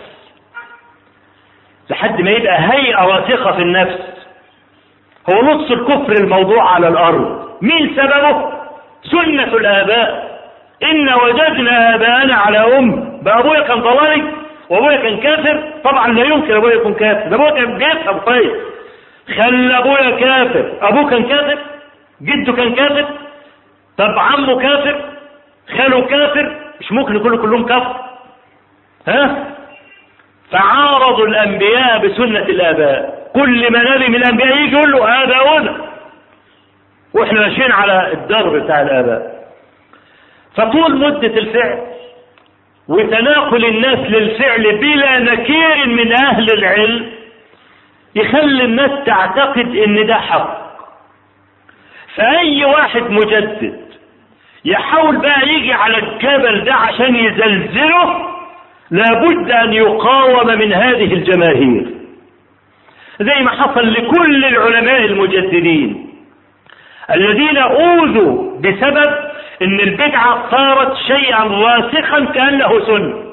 لحد ما يبقى هيئة راسخة في النفس هو نص الكفر الموضوع على الأرض مين سببه سنة الآباء إن وجدنا آباءنا على أم بقى أبويا كان ضلالي وأبويا كان كافر طبعا لا يمكن أبويا يكون كافر ده أبويا كان بيفهم طيب خلى أبويا كافر أبوه كان كافر جده كان كافر طب عمه كافر خاله كافر مش ممكن يكونوا كلهم كفر ها فعارضوا الأنبياء بسنة الآباء كل ما نبي من الأنبياء يجي يقول له هذا هنا واحنا ماشيين على الدرب بتاع الآباء فطول مدة الفعل وتناقل الناس للفعل بلا نكير من أهل العلم يخلي الناس تعتقد ان ده حق فأي واحد مجدد يحاول بقى يجي على الجبل ده عشان يزلزله لابد أن يقاوم من هذه الجماهير زي ما حصل لكل العلماء المجددين الذين أوذوا بسبب ان البدعة صارت شيئا راسخا كأنه سنة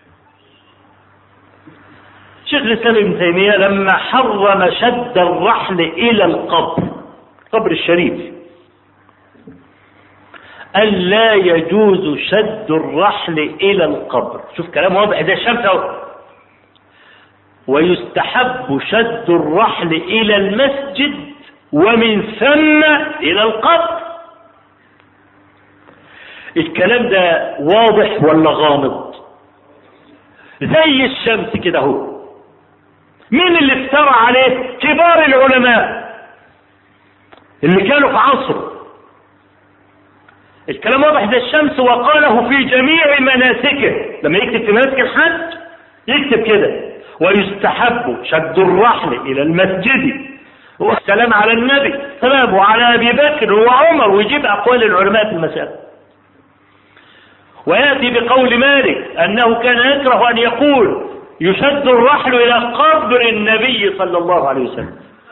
شيخ الإسلام ابن تيمية لما حرم شد الرحل إلى القبر قبر الشريف قال لا يجوز شد الرحل إلى القبر شوف كلام واضح ده الشمس أهو ويستحب شد الرحل إلى المسجد ومن ثم إلى القبر الكلام ده واضح ولا غامض زي الشمس كده اهو مين اللي افترى عليه كبار العلماء اللي كانوا في عصره الكلام واضح زي الشمس وقاله في جميع مناسكه لما يكتب في مناسك الحج يكتب كده ويستحب شد الرحل الى المسجد والسلام على النبي سلام وعلى ابي بكر وعمر ويجيب اقوال العلماء في المسألة ويأتي بقول مالك أنه كان يكره أن يقول يشد الرحل إلى قبر النبي صلى الله عليه وسلم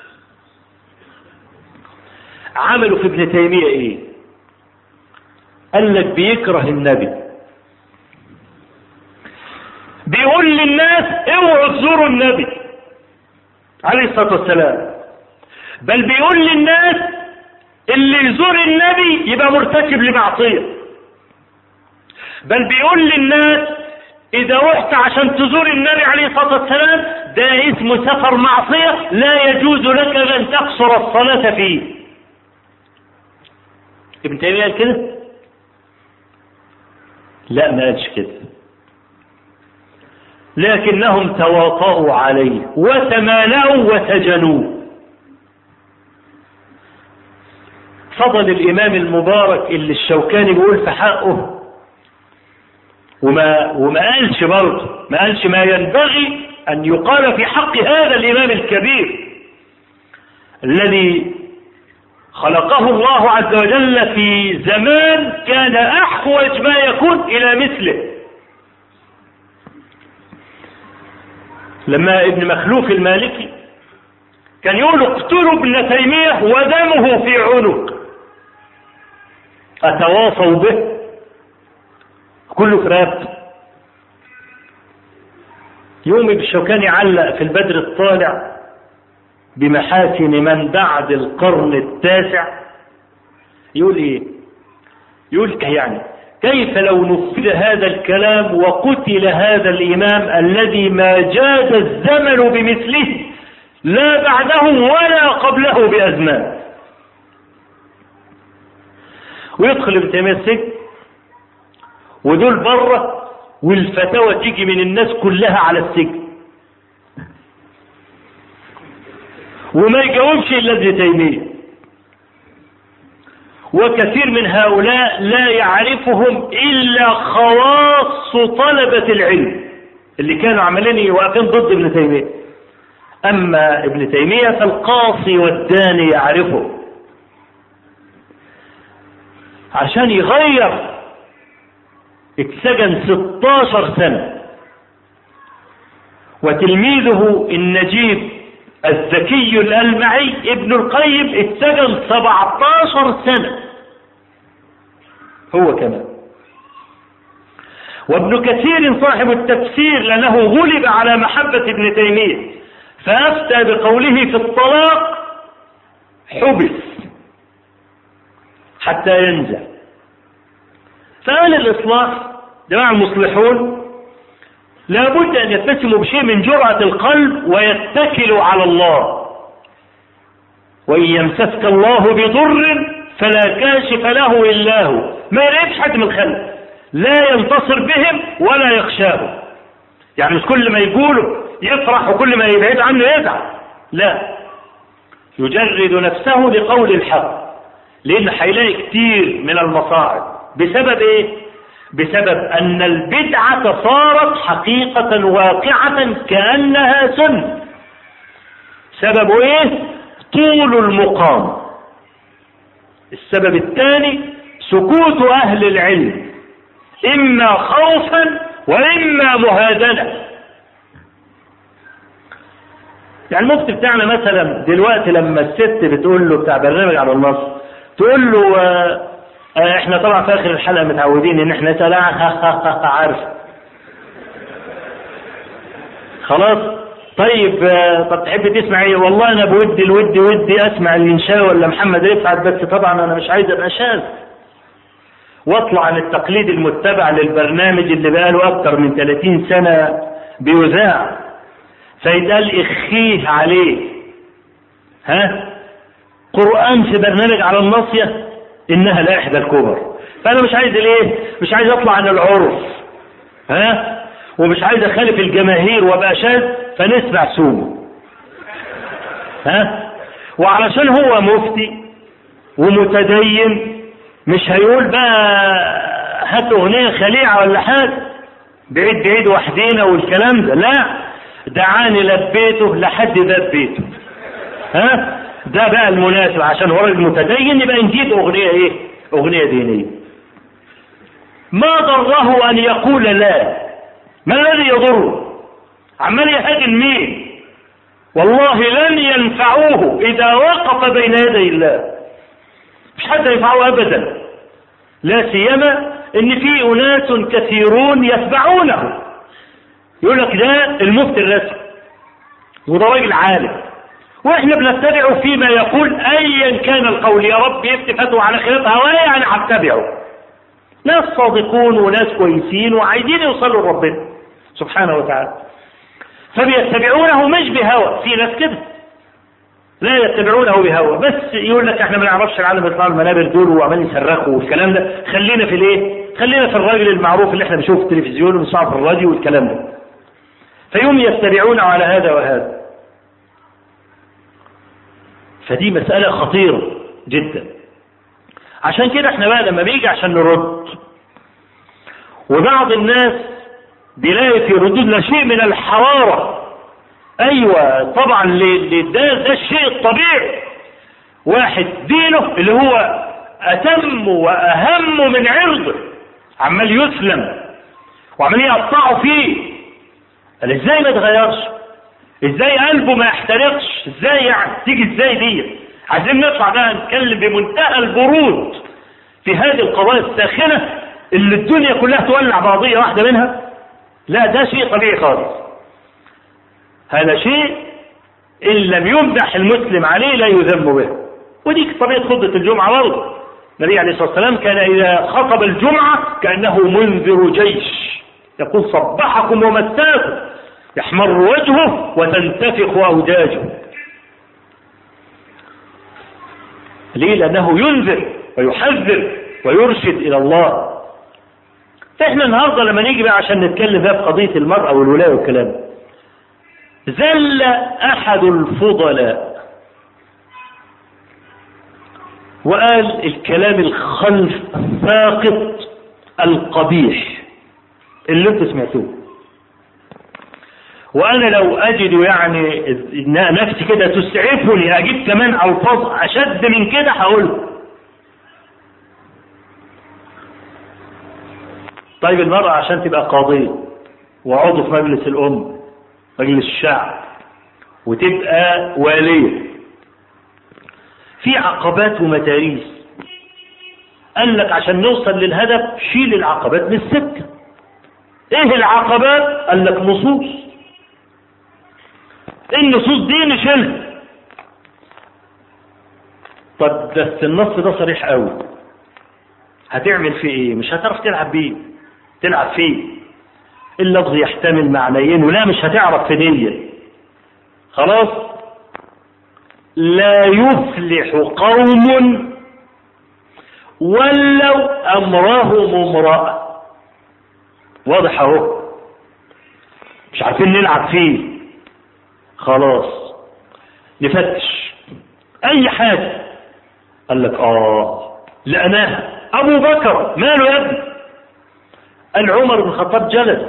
عملوا في ابن تيمية إيه قال لك بيكره النبي بيقول للناس اوعوا تزوروا النبي عليه الصلاة والسلام بل بيقول للناس اللي يزور النبي يبقى مرتكب لمعصيه بل بيقول للناس إذا رحت عشان تزور النبي عليه الصلاة والسلام ده اسمه سفر معصية لا يجوز لك أن تقصر الصلاة فيه ابن تيمية قال كده؟ لا ما قالش كده لكنهم تواطؤوا عليه وتمالأوا وسجنوه فضل الإمام المبارك اللي الشوكاني بيقول في حقه وما وما قالش برضه ما قالش ما ينبغي أن يقال في حق هذا الإمام الكبير الذي خلقه الله عز وجل في زمان كان أحوج ما يكون إلى مثله لما ابن مخلوف المالكي كان يقول اقتلوا ابن تيمية ودمه في عنق أتواصوا به كله كراب يوم الشوكاني علق في البدر الطالع بمحاسن من بعد القرن التاسع يقول ايه يقول يعني كيف لو نفذ هذا الكلام وقتل هذا الامام الذي ما جاز الزمن بمثله لا بعده ولا قبله بازمان ويدخل ابن تيميه السجن ودول بره والفتاوى تيجي من الناس كلها على السجن وما يجاوبش الا ابن تيميه وكثير من هؤلاء لا يعرفهم الا خواص طلبه العلم اللي كانوا عمالين واقفين ضد ابن تيميه اما ابن تيميه فالقاصي والداني يعرفه عشان يغير اتسجن 16 سنة وتلميذه النجيب الذكي الألمعي ابن القيم اتسجن 17 سنة هو كمان وابن كثير صاحب التفسير لأنه غلب على محبة ابن تيمية فأفتى بقوله في الطلاق حبس حتى ينزع فقال الإصلاح جماعة المصلحون لابد أن يتسموا بشيء من جرأة القلب ويتكلوا على الله وإن يمسسك الله بضر فلا كاشف له إلا هو ما يلاقيش حد من الخلق لا ينتصر بهم ولا يخشاهم يعني مش كل ما يقولوا يفرح وكل ما يبعد عنه يزعل لا يجرد نفسه لقول الحق لأن هيلاقي كتير من المصاعب بسبب ايه بسبب ان البدعة صارت حقيقة واقعة كأنها سنة سبب ايه طول المقام السبب الثاني سكوت اهل العلم اما خوفا واما مهادنة يعني المفتي بتاعنا مثلا دلوقتي لما الست بتقول له بتاع برنامج على النص تقول له آه احنا طبعا في اخر الحلقه متعودين ان احنا نسال عارف خلاص طيب طب تحب تسمع ايه والله انا بودي الودي ودي اسمع الانشاء ولا محمد رفعت بس طبعا انا مش عايز ابقى شاذ واطلع عن التقليد المتبع للبرنامج اللي بقاله اكتر من 30 سنه بيذاع فيتقال اخيه عليه ها قرآن في برنامج على الناصية انها لا احدى الكبر فانا مش عايز الايه مش عايز اطلع عن العرف ها ومش عايز اخالف الجماهير وابقى شاذ فنسمع سومه ها وعلشان هو مفتي ومتدين مش هيقول بقى هات اغنيه خليعه ولا حاجه بعيد بعيد وحدينا والكلام ده لا دعاني لبيته لحد باب بيته ها ده بقى المناسب عشان هو راجل متدين يبقى نجيب اغنيه ايه اغنيه دينيه ما ضره ان يقول لا ما الذي يضره عمال يهاجم مين والله لن ينفعوه اذا وقف بين يدي الله مش حد ينفعه ابدا لا سيما ان في اناس كثيرون يتبعونه يقول لك ده المفتي الرسمي وده راجل عالم واحنا بنتبعه فيما يقول ايا كان القول يا رب يفتي فتوى على خلاف هوايا انا هتبعه ناس صادقون وناس كويسين وعايزين يوصلوا لربنا سبحانه وتعالى فبيتبعونه مش بهوى في ناس كده لا يتبعونه بهوى بس يقول لك احنا ما نعرفش العالم يطلعوا المنابر دول وعمالين يصرخوا والكلام ده خلينا في الايه؟ خلينا في الراجل المعروف اللي احنا بنشوفه في التلفزيون ونسمعه في الراديو والكلام ده. فيوم يتبعون على هذا وهذا. فدي مسألة خطيرة جدا. عشان كده احنا بقى لما بيجي عشان نرد وبعض الناس بيلاقي في ردودنا شيء من الحرارة ايوه طبعا ده ده الشيء الطبيعي واحد دينه اللي هو اتم واهم من عرضه عمال يسلم وعمال يقطعوا فيه قال ازاي ما يتغيرش ازاي قلبه ما يحترقش ازاي يعني تيجي ازاي دي عايزين نطلع بقى نتكلم بمنتهى البرود في هذه القضايا الساخنه اللي الدنيا كلها تولع بعضيه واحده منها لا ده شيء طبيعي خالص هذا شيء إن لم يمدح المسلم عليه لا يذم به ودي طبيعة خطبة الجمعة برضه النبي عليه الصلاة والسلام كان إذا خطب الجمعة كأنه منذر جيش يقول صبحكم ومساكم يحمر وجهه وتنتفخ أوداجه ليه لأنه ينذر ويحذر ويرشد إلى الله فإحنا النهاردة لما نيجي بقى عشان نتكلم بقى في قضية المرأة والولاية والكلام ده زل احد الفضلاء وقال الكلام الخلف ساقط القبيح اللي انتوا سمعتوه وانا لو اجد يعني نفسي كده تسعفني اجيب كمان الفاظ اشد من كده هقول طيب المرأة عشان تبقى قاضية وعضو في مجلس الأم مجلس الشعب وتبقى والية في عقبات ومتاريس قال لك عشان نوصل للهدف شيل العقبات من السكة ايه العقبات قال لك نصوص النصوص دي نشيلها طب بس النص ده صريح قوي هتعمل فيه ايه مش هتعرف تلعب بيه تلعب فيه اللفظ يحتمل معنيين ولا مش هتعرف في دي خلاص لا يفلح قوم ولوا امرهم امرأة واضح اهو مش عارفين نلعب فيه خلاص نفتش اي حاجة قال لك اه لقناها ابو بكر ماله يا ابني قال عمر بن الخطاب جلس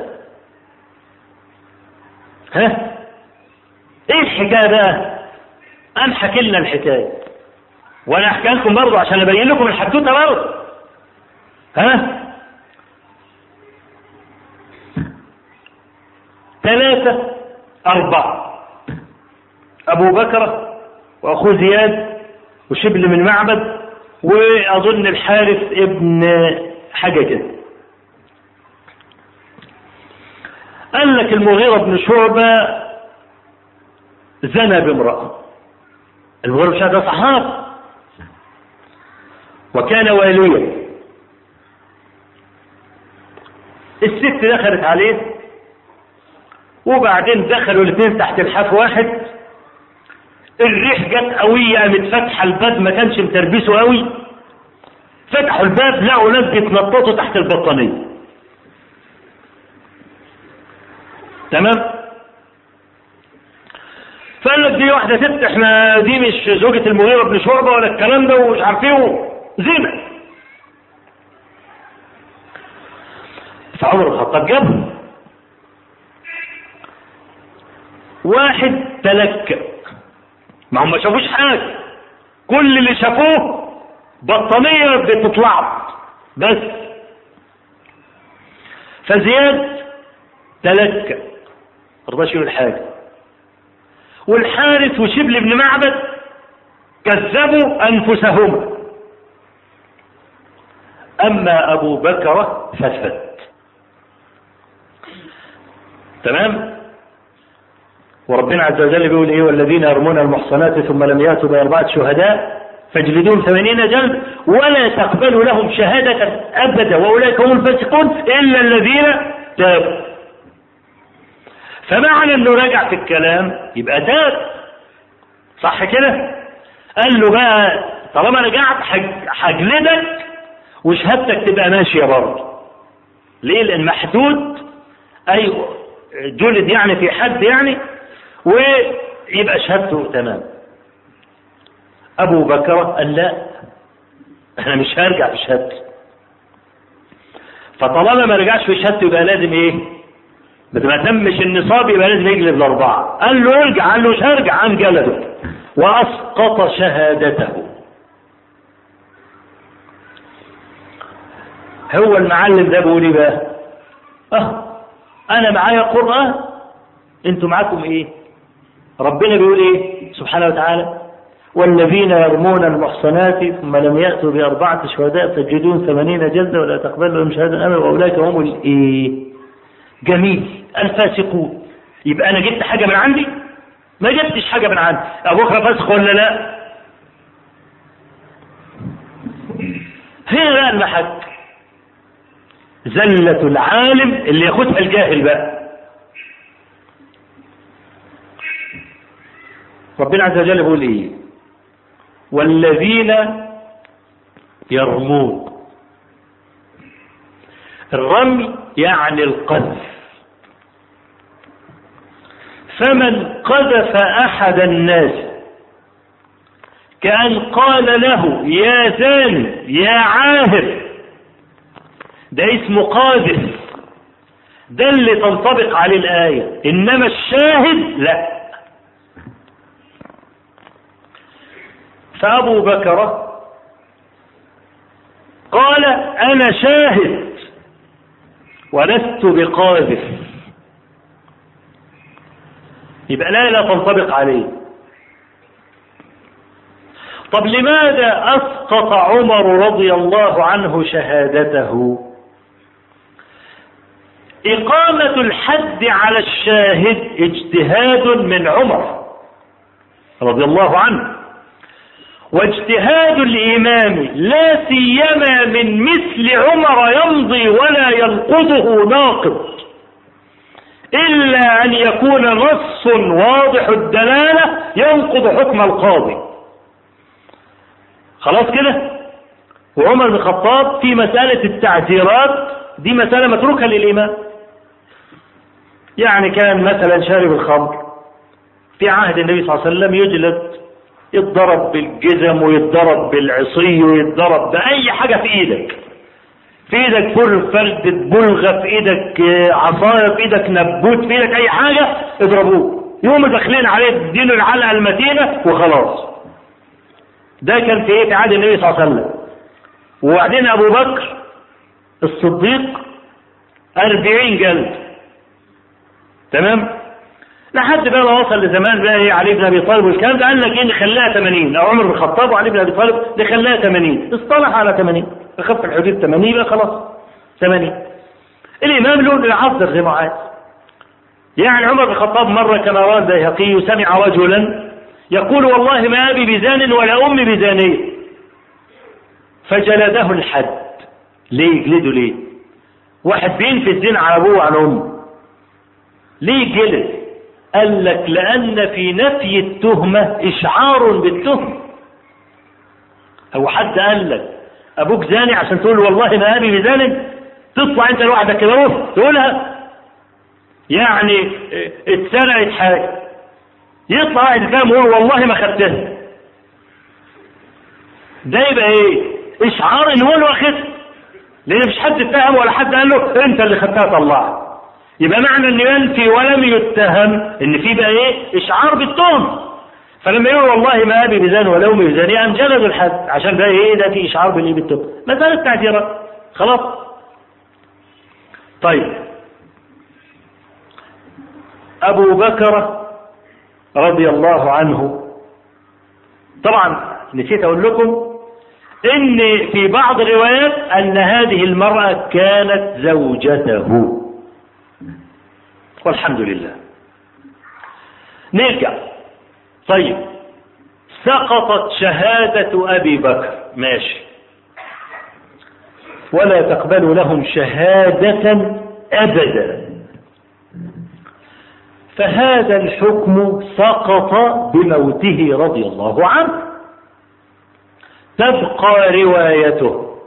ها ايه الحكايه بقى قام حكي لنا الحكايه وانا احكي لكم برضه عشان ابين لكم الحدوته برضه ها ثلاثة أربعة أبو بكر وأخوه زياد وشبل من معبد وأظن الحارث ابن حاجة كده قال لك المغيرة بن شعبة زنى بامرأة المغيرة بن شعبة صحاب وكان واليا الست دخلت عليه وبعدين دخلوا الاثنين تحت الحاف واحد الريح جت قوية قامت فاتحة الباب ما كانش متربسه قوي فتحوا الباب لقوا ناس بيتنططوا تحت البطانية تمام فقال لك دي واحدة ست احنا دي مش زوجة المغيرة بن شعبة ولا الكلام ده ومش عارف ايه زنا فعمر الخطاب جابه واحد تلكأ ما هم ما شافوش حاجة كل اللي شافوه بطانية بتطلع بس فزياد تلكأ رضاش يقول حاجة والحارث وشبل بن معبد كذبوا أنفسهما أما أبو بكر فسد تمام وربنا عز وجل بيقول ايه والذين يرمون المحصنات ثم لم ياتوا باربعه شهداء فاجلدوهم ثمانين جلد ولا تقبلوا لهم شهادة أبدا وأولئك هم الفاسقون إلا الذين تابوا فمعنى انه رجع في الكلام يبقى تاب صح كده قال له بقى طالما رجعت حج- هجلدك وشهادتك تبقى ماشيه برضه ليه لان محدود اي جلد يعني في حد يعني ويبقى شهادته تمام ابو بكر قال لا انا مش هرجع في شهادتي فطالما ما رجعش في شهادته يبقى لازم ايه ما تمش النصاب يبقى لازم يجلب الاربعه قال له ارجع قال له مش هرجع قام جلده واسقط شهادته هو المعلم ده بيقول ايه بقى اه انا معايا قرآن انتوا معاكم ايه ربنا بيقول ايه سبحانه وتعالى والذين يرمون المحصنات ثم لم يأتوا بأربعة شهداء فجدون ثمانين جلدة ولا تقبل لهم شهادة أبدا وأولئك هم الإيه جميل الفاسقون يبقى أنا جبت حاجة من عندي ما جبتش حاجة من عندي أبو بكر فاسق ولا لا هنا بقى المحك زلة العالم اللي ياخدها الجاهل بقى ربنا عز وجل بيقول ايه والذين يرمون الرمي يعني القذف فمن قذف احد الناس كأن قال له يا زاني يا عاهر ده اسمه قاذف ده اللي تنطبق عليه الآية إنما الشاهد لا فأبو بكر قال أنا شاهد ولست بقاذف يبقى لا لا تنطبق عليه طب لماذا أسقط عمر رضي الله عنه شهادته إقامة الحد على الشاهد اجتهاد من عمر رضي الله عنه واجتهاد الإمام لا سيما من مثل عمر يمضي ولا ينقضه ناقض إلا أن يكون نص واضح الدلالة ينقض حكم القاضي خلاص كده وعمر بن الخطاب في مسألة التعزيرات دي مسألة متروكة للإمام يعني كان مثلا شارب الخمر في عهد النبي صلى الله عليه وسلم يجلد يتضرب بالجزم ويتضرب بالعصي ويتضرب بأي حاجة في إيدك في إيدك فر فردة بلغة في إيدك عصاية في إيدك نبوت في إيدك أي حاجة اضربوه يوم داخلين عليه اديله العلقة المتينة وخلاص ده كان في ايه في عهد النبي صلى الله عليه وسلم وبعدين ابو بكر الصديق أربعين جلد تمام لحد بقى ما وصل لزمان بقى ايه علي بن ابي طالب والكلام ده قال لك ايه نخليها 80 او عمر بن الخطاب وعلي بن ابي طالب نخليها 80 اصطلح على 80 اخف الحدود 80 يبقى خلاص 80 الامام له العصر زي ما عايز يعني عمر بن الخطاب مره كما روى البيهقي سمع رجلا يقول والله ما أبي بزان ولا أمي بزانية فجلده الحد ليه يجلده ليه واحد بينفي الزين على أبوه وعلى أمه ليه جلد قال لك لأن في نفي التهمة إشعار بالتهمة أو حد قال لك أبوك زاني عشان تقول والله ما أبي بزان تطلع أنت لوحدك كده تقولها يعني اتسرقت حاجة يطلع واحد يتكلم يقول والله ما خدتها ده يبقى ايه اشعار ان هو اللي واخدها لان مفيش حد اتهم ولا حد قال له انت اللي خدتها طلعها يبقى معنى ان ينفي ولم يتهم ان في بقى ايه اشعار بالتهم فلما يقول والله ما ابي بزان ولا امي بزان قام جلد الحد عشان ده ايه ده في اشعار بالايه بالتهم مساله تعذيرات خلاص طيب ابو بكر رضي الله عنه طبعا نسيت اقول لكم ان في بعض الروايات ان هذه المرأة كانت زوجته والحمد لله نرجع طيب سقطت شهادة ابي بكر ماشي ولا تقبل لهم شهادة ابدا فهذا الحكم سقط بموته رضي الله عنه تبقى روايته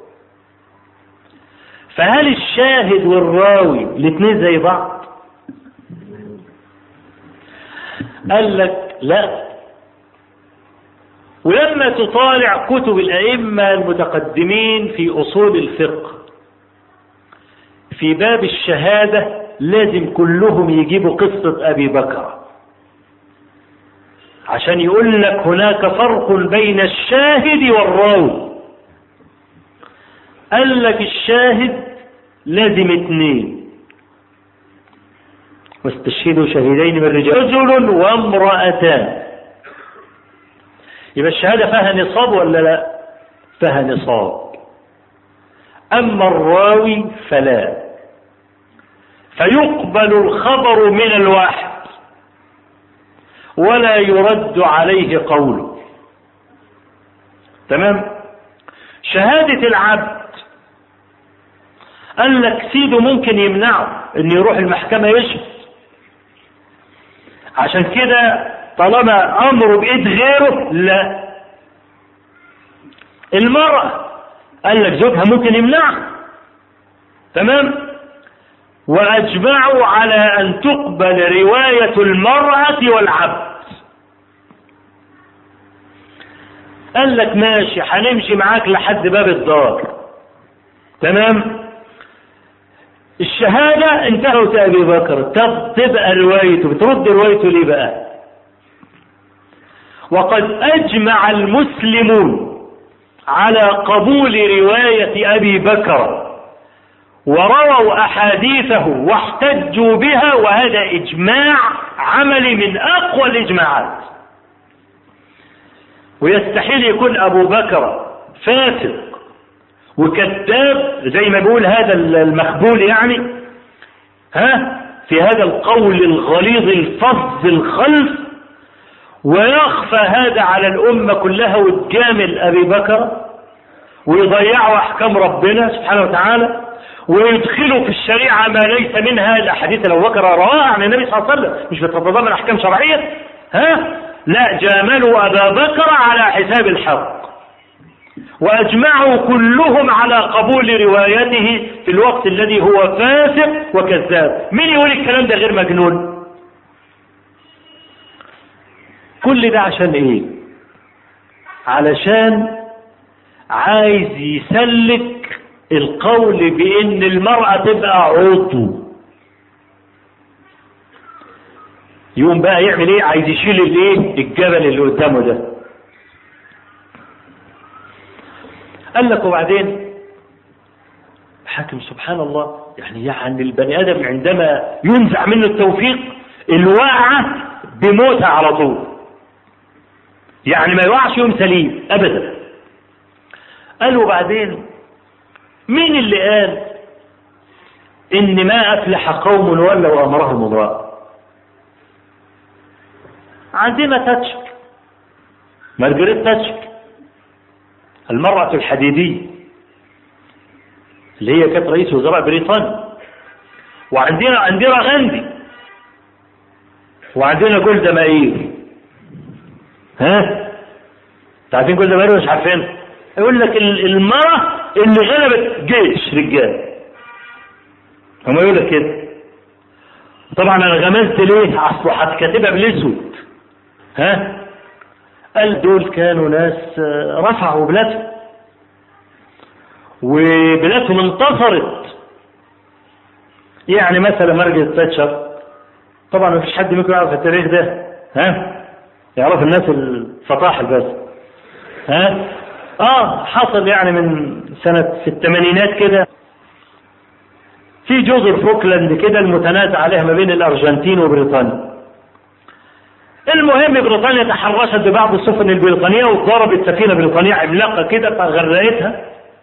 فهل الشاهد والراوي الاثنين زي بعض قال لك لا ولما تطالع كتب الأئمة المتقدمين في أصول الفقه في باب الشهادة لازم كلهم يجيبوا قصة أبي بكر عشان يقول لك هناك فرق بين الشاهد والراوي قال لك الشاهد لازم اثنين واستشهدوا شهيدين من رجال رجل وامرأتان يبقى الشهادة فيها نصاب ولا لا فيها نصاب أما الراوي فلا فيقبل الخبر من الواحد ولا يرد عليه قوله تمام شهادة العبد قال لك سيده ممكن يمنعه ان يروح المحكمة يشهد عشان كده طالما امره بايد غيره لا المرأة قال لك زوجها ممكن يمنعها تمام واجمعوا على ان تقبل رواية المرأة والعبد قال لك ماشي هنمشي معاك لحد باب الدار تمام الشهادة انتهت أبي بكر طب تبقى روايته بترد روايته ليه بقى وقد أجمع المسلمون على قبول رواية أبي بكر ورووا أحاديثه واحتجوا بها وهذا إجماع عملي من أقوى الإجماعات ويستحيل يكون أبو بكر فاسق وكذاب زي ما بيقول هذا المخبول يعني ها في هذا القول الغليظ الفظ الخلف ويخفى هذا على الأمة كلها وتجامل أبي بكر ويضيعوا أحكام ربنا سبحانه وتعالى ويدخلوا في الشريعة ما ليس منها الأحاديث لو بكر رواها عن النبي صلى الله عليه وسلم مش بتتضمن أحكام شرعية ها لا جاملوا أبا بكر على حساب الحق وأجمعوا كلهم على قبول روايته في الوقت الذي هو فاسق وكذاب مين يقول الكلام ده غير مجنون كل ده عشان ايه علشان عايز يسلك القول بان المرأة تبقى عضو يقوم بقى يعمل ايه عايز يشيل الايه الجبل اللي قدامه ده قال لك وبعدين حاكم سبحان الله يعني يعني البني ادم عندما ينزع منه التوفيق الواقعة بموتها على طول يعني ما يوقعش يوم سليم ابدا قال وبعدين مين اللي قال ان ما افلح قوم ولوا امرهم امرأة عندنا تاتشك مارجريت تاتشك المرأة الحديدية اللي هي كانت رئيس وزراء بريطانيا وعندنا عندنا غاندي وعندنا جولدا مائير ها عارفين جولدا مائير مش عارفين يقول لك المرأة اللي غلبت جيش رجال هم يقول لك كده طبعا انا غمزت ليه اصل هتكاتبها بالاسود ها قال دول كانوا ناس رفعوا بلادهم وبلادهم انتصرت يعني مثلا مارجريت تاتشر طبعا ما فيش حد ممكن يعرف التاريخ ده ها يعرف الناس الفطاحل بس ها اه حصل يعني من سنة في الثمانينات كده في جزر فوكلاند كده المتنازع عليها ما بين الارجنتين وبريطانيا المهم بريطانيا تحرشت ببعض السفن البريطانية وضربت سفينة بريطانية عملاقة كده فغرقتها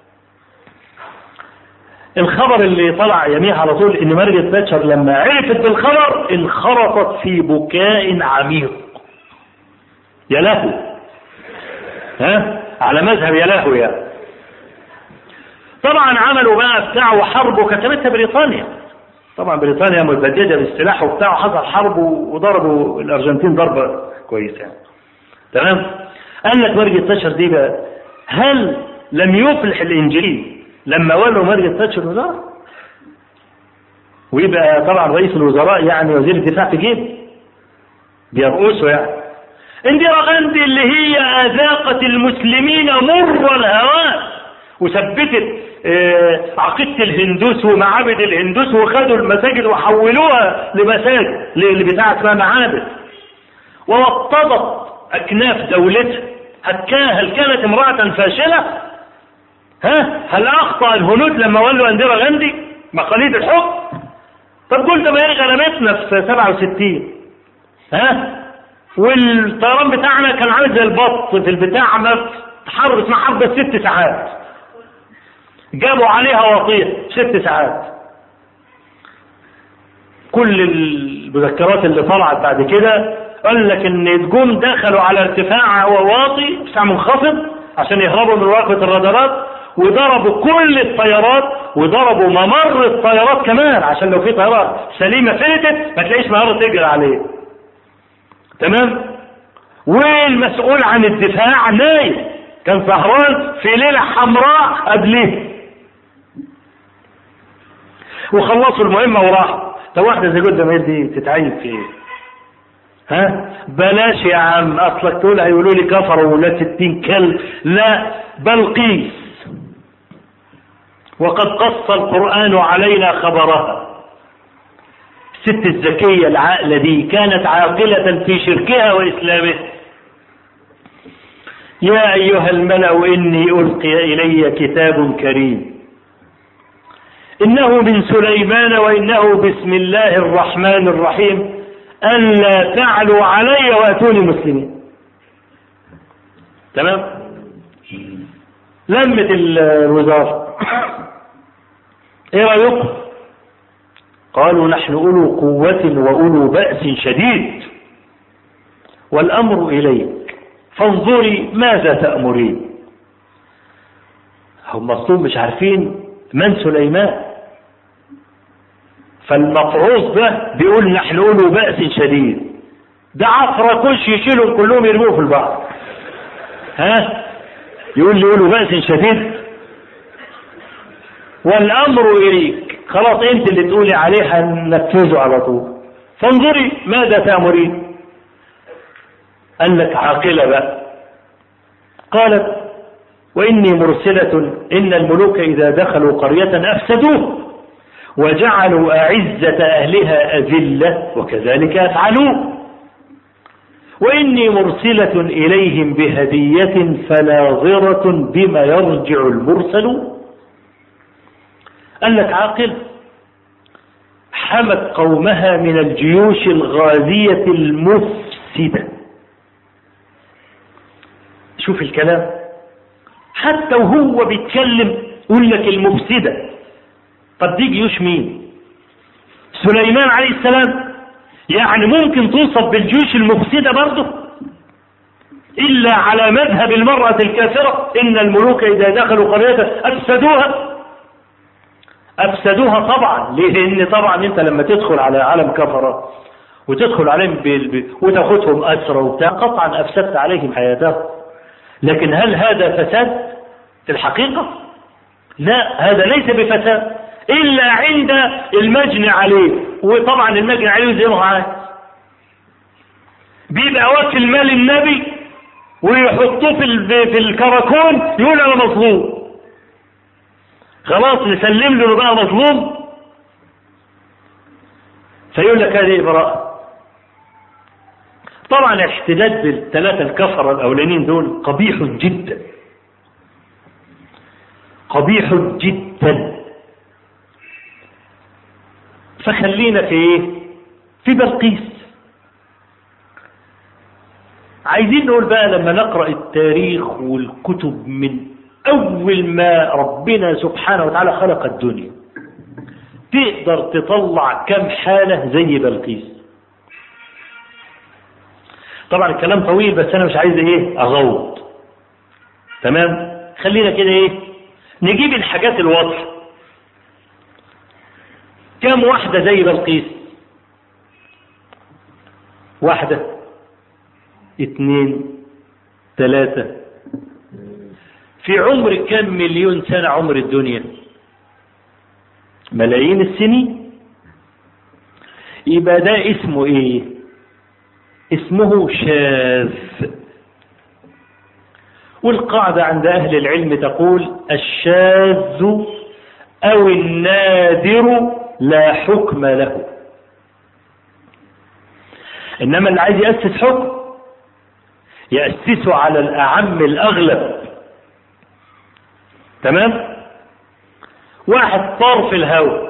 الخبر اللي طلع يميها على طول ان مارجريت تاتشر لما عرفت بالخبر انخرطت في بكاء عميق يا لهو ها على مذهب يا لهو يا طبعا عملوا بقى بتاع وحرب وكتبتها بريطانيا طبعا بريطانيا متبدده بالسلاح وبتاع حصل حرب وضربوا الارجنتين ضربه كويسه يعني. تمام قال لك مارجريت تاتشر دي بقى هل لم يفلح الانجليز لما ولوا مارجريت تاتشر وزاره ويبقى طبعا رئيس الوزراء يعني وزير الدفاع في جيب بيرقصوا يعني انديرا غاندي اللي هي اذاقت المسلمين مر الهواء وثبتت آه، عقيدة الهندوس ومعابد الهندوس وخدوا المساجد وحولوها لمساجد لبتاع اسمها معابد ووطدت أكناف دولتها هكا هل كانت امرأة فاشلة؟ ها؟ هل أخطأ الهنود لما ولوا أنديرا غاندي مقاليد الحكم؟ طب قلت ما هي غلبتنا في 67 ها؟ والطيران بتاعنا كان عامل زي البط في البتاع ما حرب اسمها حرب الست ساعات جابوا عليها وطيح ست ساعات كل المذكرات اللي طلعت بعد كده قال لك ان تجوم دخلوا على ارتفاع واطي ارتفاع منخفض عشان يهربوا من مراقبة الرادارات وضربوا كل الطيارات وضربوا ممر الطيارات كمان عشان لو في طيارات سليمة فلتت ما تلاقيش مهارة تجري عليه تمام والمسؤول عن الدفاع نايم كان سهران في ليلة حمراء قبليه وخلصوا المهمة وراحوا طب واحدة زي جودة دي تتعين في ايه؟ ها بلاش يا عم اصلك تقول هيقولوا لي كفروا ولا ستين كلب لا بل قيس وقد قص القرآن علينا خبرها الست الذكية العاقلة دي كانت عاقلة في شركها وإسلامها يا أيها الملأ إني ألقي إلي كتاب كريم إنه من سليمان وإنه بسم الله الرحمن الرحيم ألا تعلوا علي وأتوني مسلمين تمام لمت الوزارة ايه رأيكم قالوا نحن أولو قوة وأولو بأس شديد والأمر إليك فانظري ماذا تأمرين هم اصلهم مش عارفين من سليمان فالمفعوص ده بيقول نحن أولو بأس شديد ده عفرة كش يشيلهم كلهم يرموه في البحر ها يقول لي أولو بأس شديد والأمر إليك خلاص أنت اللي تقولي عليه هننفذه على طول فانظري ماذا تأمرين قال لك عاقلة بقى قالت وإني مرسلة إن الملوك إذا دخلوا قرية أفسدوه وجعلوا أعزة أهلها أذلة وكذلك يفعلون وإني مرسلة إليهم بهدية فناظرة بما يرجع المرسل قال لك عاقل حمت قومها من الجيوش الغازية المفسدة شوف الكلام حتى وهو بيتكلم يقول لك المفسدة طب دي جيوش مين سليمان عليه السلام يعني ممكن توصف بالجيوش المفسدة برضه إلا على مذهب المرأة الكافرة إن الملوك إذا دخلوا قرية أفسدوها أفسدوها طبعا ليه؟ لأن طبعا أنت لما تدخل على عالم كفرة وتدخل عليهم بال... وتاخذهم أسرى وبتاع قطعا أفسدت عليهم حياتهم لكن هل هذا فساد في الحقيقة؟ لا هذا ليس بفساد إلا عند المجني عليه وطبعا المجني عليه زي ما هو عايز بيبقى واكل مال النبي ويحطوه في في الكراكون يقول انا مظلوم خلاص نسلم له بقى مظلوم فيقول لك هذه براءة طبعا الاحتجاج بالثلاثة الكفرة الأولانيين دول قبيح جدا قبيح جدا فخلينا في ايه في بلقيس عايزين نقول بقى لما نقرأ التاريخ والكتب من أول ما ربنا سبحانه وتعالى خلق الدنيا تقدر تطلع كم حالة زي بلقيس طبعا الكلام طويل بس أنا مش عايز إيه أغوط تمام خلينا كده إيه نجيب الحاجات الواضحة كم واحدة زي بلقيس واحدة اتنين ثلاثة في عمر كم مليون سنة عمر الدنيا ملايين السنين يبقى ده اسمه ايه اسمه شاذ والقاعدة عند أهل العلم تقول الشاذ أو النادر لا حكم له إنما اللي عايز يأسس حكم يأسسه على الأعم الأغلب تمام واحد طار في الهواء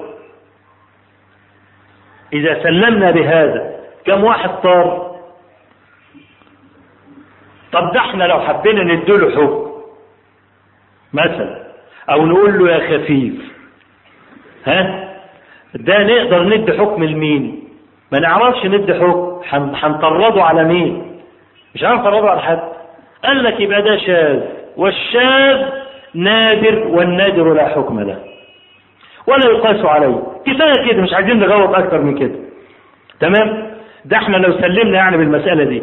إذا سلمنا بهذا كم واحد طار طب ده احنا لو حبينا نديله حكم مثلا او نقول له يا خفيف ها ده نقدر ندي حكم لمين ما نعرفش ندي حكم هنطرده على مين مش هنطرده على حد قال لك يبقى ده شاذ والشاذ نادر والنادر لا حكم له ولا يقاس عليه كفايه كده مش عايزين نغوط اكتر من كده تمام ده احنا لو سلمنا يعني بالمساله دي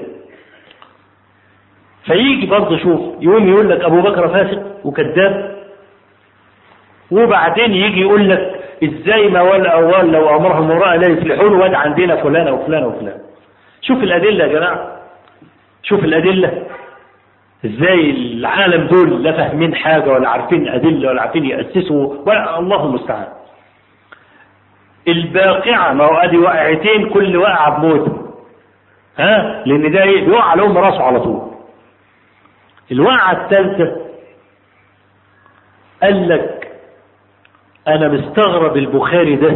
فيجي برضه شوف يقوم يقول لك ابو بكر فاسق وكذاب وبعدين يجي يقول لك ازاي ما ولا اول لو امرهم امراه لا يفلحون واد عندنا فلان وفلان وفلان شوف الادله يا جماعه شوف الادله ازاي العالم دول لا فاهمين حاجه ولا عارفين ادله ولا عارفين ياسسوا ولا الله المستعان الباقعه ما هو ادي وقعتين كل وقعه بموت ها لان ده ايه بيقع عليهم راسه على طول الوقعة الثالثة قال لك أنا مستغرب البخاري ده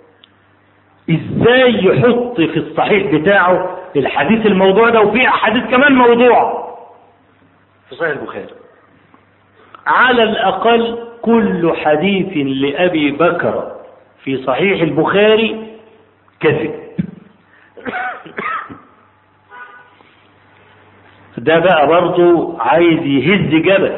إزاي يحط في الصحيح بتاعه الحديث الموضوع ده وفي أحاديث كمان موضوع في صحيح البخاري على الأقل كل حديث لأبي بكر في صحيح البخاري كذب ده بقى برضه عايز يهز جبل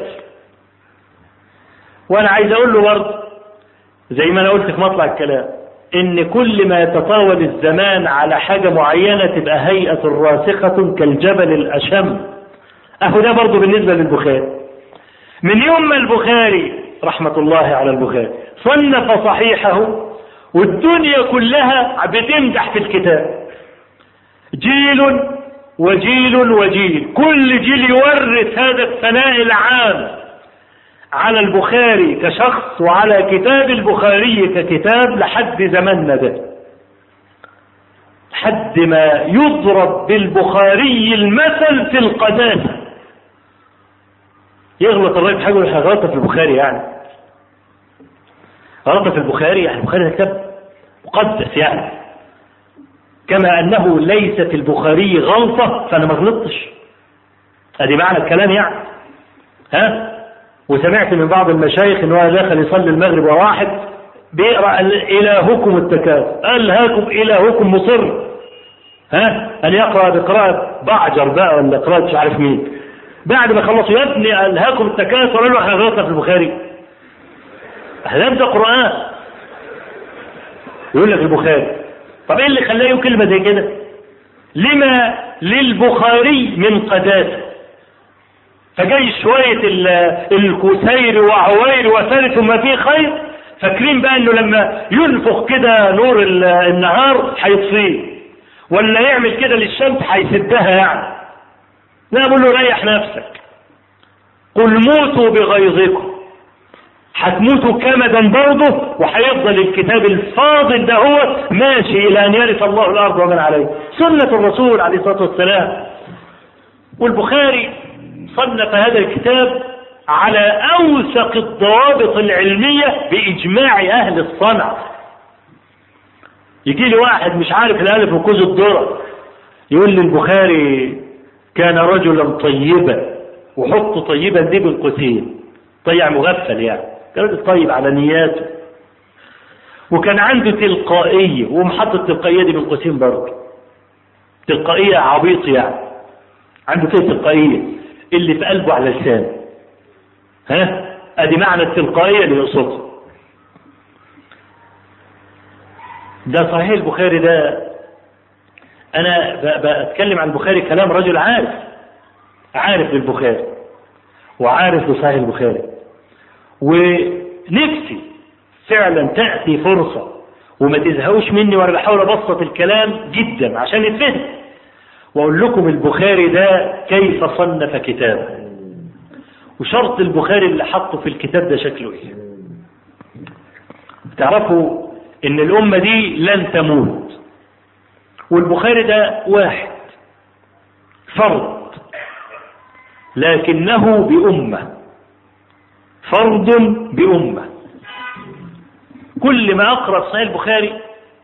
وانا عايز اقول له برضه زي ما انا قلت في مطلع الكلام ان كل ما يتطاول الزمان على حاجة معينة تبقى هيئة راسخة كالجبل الاشم اهو ده برضه بالنسبة للبخاري من يوم ما البخاري رحمة الله على البخاري صنف صحيحه والدنيا كلها بتمدح في الكتاب جيل وجيل وجيل كل جيل يورث هذا الثناء العام على البخاري كشخص وعلى كتاب البخاري ككتاب لحد زماننا ده لحد ما يضرب بالبخاري المثل في القداسة يغلط الراجل في حاجة ولا غلطة في البخاري يعني غلطة في البخاري يعني البخاري ده كتاب مقدس يعني كما أنه ليس في البخاري غلطة فأنا ما غلطتش أدي معنى الكلام يعني ها وسمعت من بعض المشايخ ان هو دخل يصلي المغرب وواحد بيقرا الهكم التكاثر الهاكم الهكم مصر ها ان يقرا بقراءه بعجر بقى ولا قراءه مش عارف مين بعد ما خلصوا يا ابني الهاكم التكاثر قالوا احنا غلطنا في البخاري احنا ده قران يقول لك البخاري طب ايه اللي خلاه يقول كلمه زي كده لما للبخاري من قداسه فجاي شوية الكسير وعوير وثالث ما فيه خير فاكرين بقى انه لما ينفخ كده نور النهار هيطفيه ولا يعمل كده للشمس هيسدها يعني لا بقول له ريح نفسك قل موتوا بغيظكم هتموتوا كمدا برضه وهيفضل الكتاب الفاضل ده هو ماشي الى ان يرث الله الارض ومن عليه سنة الرسول عليه الصلاة والسلام والبخاري صنف هذا الكتاب على أوثق الضوابط العلمية بإجماع أهل الصنعة يجي لي واحد مش عارف الألف وكوز الذرة يقول لي البخاري كان رجلا طيبا وحط طيبا دي بالقوسين طيع مغفل يعني كان راجل طيب على نياته وكان عنده تلقائية ومحط التلقائية دي بالقوسين برضه تلقائية عبيط يعني عنده كده تلقائية اللي في قلبه على لسانه ها ادي معنى التلقائيه اللي يقصده ده صحيح البخاري ده انا بتكلم عن البخاري كلام رجل عارف عارف للبخاري وعارف لصحيح البخاري ونفسي فعلا تأتي فرصة وما تزهقوش مني وانا بحاول ابسط الكلام جدا عشان يتفهم واقول لكم البخاري ده كيف صنف كتابه وشرط البخاري اللي حطه في الكتاب ده شكله ايه تعرفوا ان الامة دي لن تموت والبخاري ده واحد فرد لكنه بأمة فرد بأمة كل ما أقرأ صحيح البخاري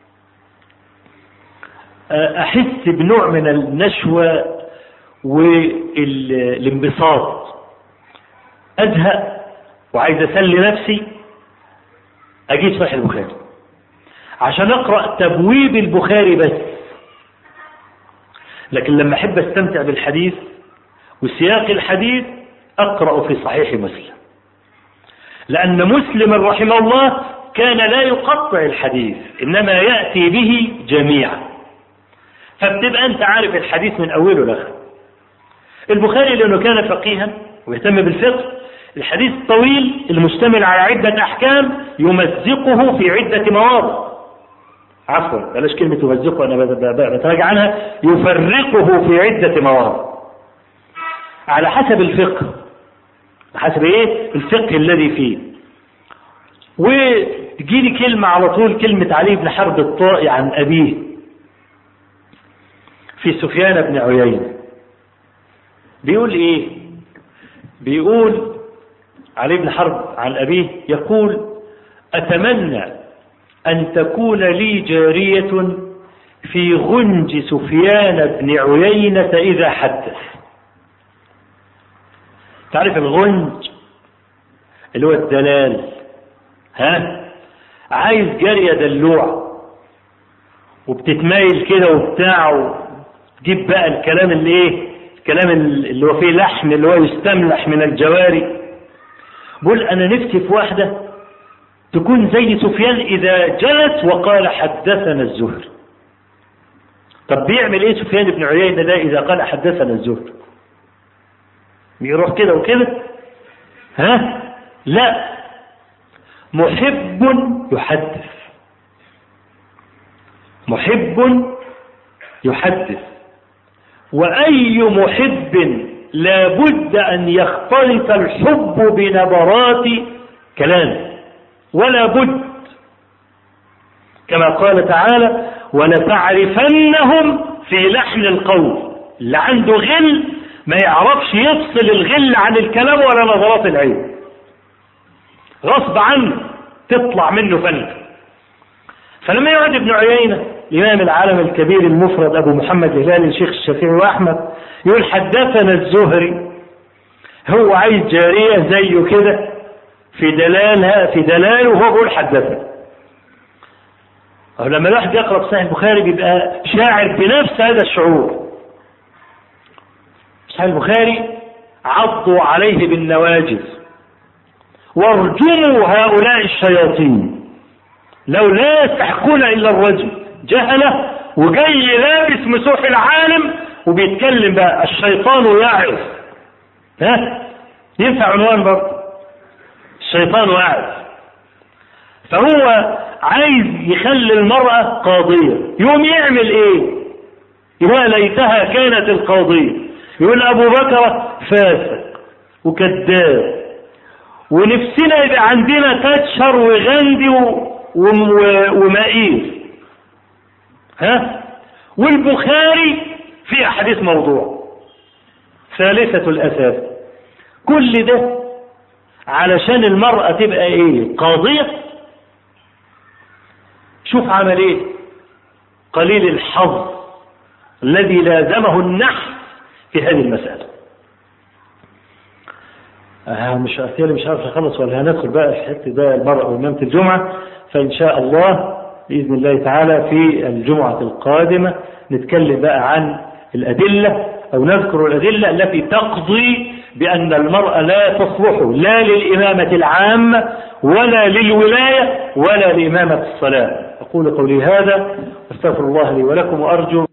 أحس بنوع من النشوة والانبساط أزهق وعايز أسلي نفسي أجيب صحيح البخاري عشان أقرأ تبويب البخاري بس لكن لما أحب أستمتع بالحديث وسياق الحديث أقرأ في صحيح مسلم لأن مسلم رحمه الله كان لا يقطع الحديث إنما يأتي به جميعا فبتبقى أنت عارف الحديث من أوله لآخره البخاري لأنه كان فقيها ويهتم بالفقه الحديث الطويل المشتمل على عدة أحكام يمزقه في عدة مواضع عفوا بلاش كلمة يمزقه أنا بتراجع عنها يفرقه في عدة مواضع على حسب الفقه حسب ايه الفقه الذي فيه وتجيلي كلمة على طول كلمة علي بن حرب الطائي عن أبيه في سفيان بن عيينة بيقول ايه بيقول علي بن حرب عن أبيه يقول أتمنى أن تكون لي جارية في غنج سفيان بن عيينة إذا حدث تعرف الغنج اللي هو الدلال ها عايز جارية دلوعة وبتتمايل كده وبتاع وتجيب بقى الكلام اللي ايه الكلام اللي هو فيه لحم اللي هو يستملح من الجواري بقول انا نفسي في واحدة تكون زي سفيان اذا جلس وقال حدثنا الزهر طب بيعمل ايه سفيان بن عيينة ده اذا قال حدثنا الزهر بيروح كده وكده ها لا محب يحدث محب يحدث وأي محب لابد أن يختلط الحب بنبرات كلام ولا بد كما قال تعالى ولتعرفنهم في لحن القول اللي عنده غل ما يعرفش يفصل الغل عن الكلام ولا نظرات العين غصب عنه تطلع منه فن فلما يقعد ابن عيينة الإمام العالم الكبير المفرد أبو محمد هلال الشيخ الشافعي وأحمد يقول حدثنا الزهري هو عايز جارية زيه كده في دلالها في دلال وهو بيقول حدثنا أو لما الواحد يقرأ صحيح البخاري بيبقى شاعر بنفس هذا الشعور صحيح البخاري عضوا عليه بالنواجذ وارجموا هؤلاء الشياطين لو لا يستحقون الا الرجل جهله وجاي لابس مسوح العالم وبيتكلم بقى الشيطان يعظ ها ينفع عنوان برضه الشيطان يعظ فهو عايز يخلي المرأة قاضية يوم يعمل ايه يا ليتها كانت القاضية يقول ابو بكر فاسق وكذاب ونفسنا يبقى عندنا تتشر وغندي ومائير ها والبخاري في احاديث موضوع ثالثة الاساس كل ده علشان المرأة تبقى ايه قاضية شوف عمل ايه قليل الحظ الذي لازمه النحس في هذه المسألة آه مش أثير مش عارف أخلص ولا هندخل بقى في حتة ده المرأة وإمامة الجمعة فإن شاء الله بإذن الله تعالى في الجمعة القادمة نتكلم بقى عن الأدلة أو نذكر الأدلة التي تقضي بأن المرأة لا تصلح لا للإمامة العامة ولا للولاية ولا لإمامة الصلاة أقول قولي هذا واستغفر الله لي ولكم وأرجو